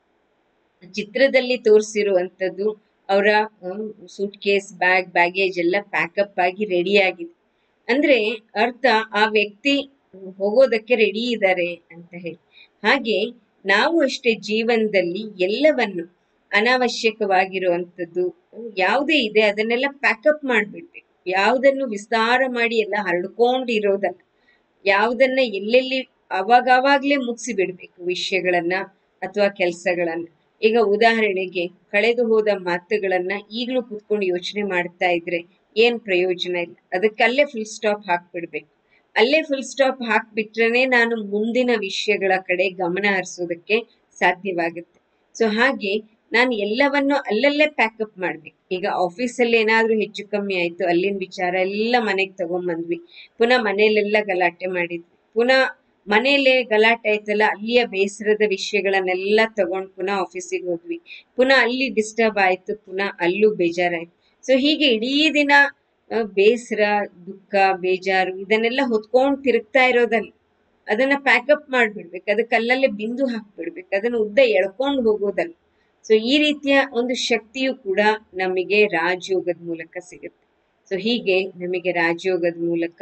ಚಿತ್ರದಲ್ಲಿ ತೋರಿಸಿರುವಂತದ್ದು ಅವರ ಸೂಟ್ ಕೇಸ್ ಬ್ಯಾಗ್ ಬ್ಯಾಗೇಜ್ ಎಲ್ಲ ಪ್ಯಾಕಪ್ ಆಗಿ ರೆಡಿ ಆಗಿದೆ ಅಂದ್ರೆ ಅರ್ಥ ಆ ವ್ಯಕ್ತಿ ಹೋಗೋದಕ್ಕೆ ರೆಡಿ ಇದ್ದಾರೆ ಅಂತ ಹೇಳಿ ಹಾಗೆ ನಾವು ಅಷ್ಟೇ ಜೀವನದಲ್ಲಿ ಎಲ್ಲವನ್ನು ಅನಾವಶ್ಯಕವಾಗಿರುವಂಥದ್ದು ಯಾವುದೇ ಇದೆ ಅದನ್ನೆಲ್ಲ ಪ್ಯಾಕಪ್ ಮಾಡ್ಬಿಡ್ಬೇಕು ಯಾವುದನ್ನು ವಿಸ್ತಾರ ಮಾಡಿ ಎಲ್ಲ ಹರಡ್ಕೊಂಡಿರೋದಲ್ಲ ಯಾವುದನ್ನ ಎಲ್ಲೆಲ್ಲಿ ಅವಾಗವಾಗ್ಲೇ ಮುಗಿಸಿ ಬಿಡ್ಬೇಕು ವಿಷಯಗಳನ್ನ ಅಥವಾ ಕೆಲಸಗಳನ್ನ ಈಗ ಉದಾಹರಣೆಗೆ ಕಳೆದು ಹೋದ ಮಾತುಗಳನ್ನ ಈಗಲೂ ಕೂತ್ಕೊಂಡು ಯೋಚನೆ ಮಾಡ್ತಾ ಇದ್ರೆ ಏನ್ ಪ್ರಯೋಜನ ಇಲ್ಲ ಅದಕ್ಕೆ ಅಲ್ಲೇ ಫುಲ್ ಸ್ಟಾಪ್ ಹಾಕ್ಬಿಡ್ಬೇಕು ಅಲ್ಲೇ ಫುಲ್ ಸ್ಟಾಪ್ ಹಾಕ್ಬಿಟ್ರೇನೆ ನಾನು ಮುಂದಿನ ವಿಷಯಗಳ ಕಡೆ ಗಮನ ಹರಿಸೋದಕ್ಕೆ ಸಾಧ್ಯವಾಗುತ್ತೆ ಸೊ ಹಾಗೆ ನಾನು ಎಲ್ಲವನ್ನು ಅಲ್ಲಲ್ಲೇ ಪ್ಯಾಕಪ್ ಮಾಡ್ಬೇಕು ಈಗ ಆಫೀಸಲ್ಲಿ ಏನಾದ್ರೂ ಹೆಚ್ಚು ಕಮ್ಮಿ ಆಯ್ತು ಅಲ್ಲಿನ ವಿಚಾರ ಎಲ್ಲ ಮನೆಗೆ ತಗೊಂಬಂದ್ವಿ ಪುನಃ ಮನೇಲೆಲ್ಲ ಗಲಾಟೆ ಮಾಡಿದ್ವಿ ಪುನಃ ಮನೇಲೆ ಗಲಾಟೆ ಆಯ್ತಲ್ಲ ಅಲ್ಲಿಯ ಬೇಸರದ ವಿಷಯಗಳನ್ನೆಲ್ಲ ತಗೊಂಡು ಪುನಃ ಆಫೀಸಿಗೆ ಹೋದ್ವಿ ಪುನಃ ಅಲ್ಲಿ ಡಿಸ್ಟರ್ಬ್ ಆಯ್ತು ಪುನಃ ಅಲ್ಲೂ ಬೇಜಾರಾಯ್ತು ಸೊ ಹೀಗೆ ಇಡೀ ದಿನ ಆ, ಬೇಸರ ದುಃಖ ಬೇಜಾರು ಇದನ್ನೆಲ್ಲ ಹೊತ್ಕೊಂಡು ತಿರುಗ್ತಾ ಇರೋದಲ್ಲ ಅದನ್ನ ಪ್ಯಾಕಪ್ ಮಾಡ್ಬಿಡ್ಬೇಕು ಅದಕ್ಕೆ ಅಲ್ಲಲ್ಲೇ ಬಿಂದು ಹಾಕ್ಬಿಡ್ಬೇಕು ಅದನ್ನ ಉದ್ದ ಎಳ್ಕೊಂಡು ಹೋಗೋದಲ್ಲ ಸೊ ಈ ರೀತಿಯ ಒಂದು ಶಕ್ತಿಯು ಕೂಡ ನಮಗೆ ರಾಜಯೋಗದ ಮೂಲಕ ಸಿಗುತ್ತೆ ಸೊ ಹೀಗೆ ನಮಗೆ ರಾಜಯೋಗದ ಮೂಲಕ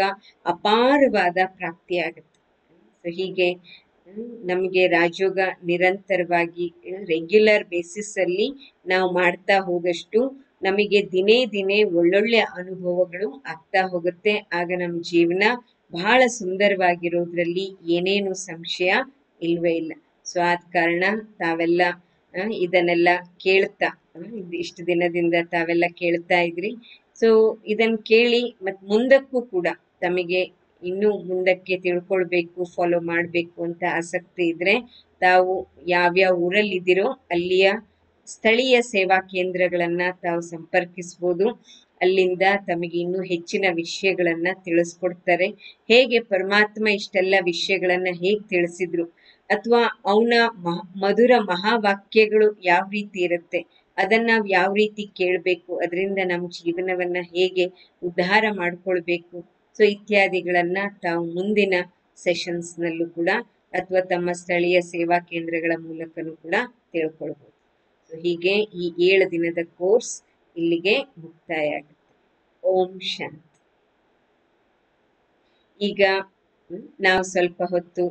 ಅಪಾರವಾದ ಪ್ರಾಪ್ತಿಯಾಗುತ್ತೆ ಸೊ ಹೀಗೆ ಹ್ಮ್, ನಮಗೆ ರಾಜಯೋಗ ನಿರಂತರವಾಗಿ ರೆಗ್ಯುಲರ್ ಬೇಸಿಸ್ ಅಲ್ಲಿ ನಾವು ಮಾಡ್ತಾ ಹೋದಷ್ಟು ನಮಗೆ ದಿನೇ ದಿನೇ ಒಳ್ಳೊಳ್ಳೆ ಅನುಭವಗಳು ಆಗ್ತಾ ಹೋಗುತ್ತೆ ಆಗ ನಮ್ಮ ಜೀವನ ಬಹಳ ಸುಂದರವಾಗಿರೋದ್ರಲ್ಲಿ ಏನೇನು ಸಂಶಯ ಇಲ್ವೇ ಇಲ್ಲ ಸೊ ಆದ ಕಾರಣ ತಾವೆಲ್ಲ ಆ, ಇದನ್ನೆಲ್ಲ ಕೇಳ್ತಾ ಆ, ಇದ್- ಇಷ್ಟು ದಿನದಿಂದ ತಾವೆಲ್ಲ ಕೇಳ್ತಾ ಇದ್ರಿ ಸೊ ಇದನ್ನ ಕೇಳಿ ಮತ್ ಮುಂದಕ್ಕೂ ಕೂಡ ತಮಗೆ ಇನ್ನೂ ಮುಂದಕ್ಕೆ ತಿಳ್ಕೊಳ್ಬೇಕು ಫಾಲೋ ಮಾಡಬೇಕು ಅಂತ ಆಸಕ್ತಿ ಇದ್ರೆ ತಾವು ಯಾವ್ಯಾವ ಊರಲ್ಲಿ ಇದ್ದೀರೋ ಅಲ್ಲಿಯ ಸ್ಥಳೀಯ ಸೇವಾ ಕೇಂದ್ರಗಳನ್ನ ತಾವು ಸಂಪರ್ಕಿಸ್ಬೋದು ಅಲ್ಲಿಂದ ತಮಗೆ ಇನ್ನೂ ಹೆಚ್ಚಿನ ವಿಷಯಗಳನ್ನ ತಿಳಿಸ್ಕೊಡ್ತಾರೆ ಹೇಗೆ ಪರಮಾತ್ಮ ಇಷ್ಟೆಲ್ಲ ವಿಷಯಗಳನ್ನ ಹೇಗೆ ತಿಳಿಸಿದ್ರು ಅಥವಾ ಅವನ ಮಧುರ ಮಹಾವಾಕ್ಯಗಳು ಯಾವ ರೀತಿ ಇರುತ್ತೆ ಅದನ್ನ ನಾವು ಯಾವ ರೀತಿ ಕೇಳಬೇಕು ಅದರಿಂದ ನಮ್ಮ ಜೀವನವನ್ನ ಹೇಗೆ ಉದ್ಧಾರ ಮಾಡ್ಕೊಳ್ಬೇಕು ಸೊ ಇತ್ಯಾದಿಗಳನ್ನ ತಾವು ಮುಂದಿನ ಸೆಷನ್ಸ್ ನಲ್ಲೂ ಕೂಡ ಅಥವಾ ತಮ್ಮ ಸ್ಥಳೀಯ ಸೇವಾ ಕೇಂದ್ರಗಳ ಮೂಲಕನೂ ಕೂಡ ತಿಳ್ಕೊಳ್ಬಹುದು ಸೊ ಹೀಗೆ ಈ ಏಳು ದಿನದ ಕೋರ್ಸ್ ಇಲ್ಲಿಗೆ ಮುಕ್ತಾಯ ಆಗುತ್ತೆ ಓಂ ಶಾಂತಿ ಈಗ ಹ್ಮ್, ನಾವು ಸ್ವಲ್ಪ ಹೊತ್ತು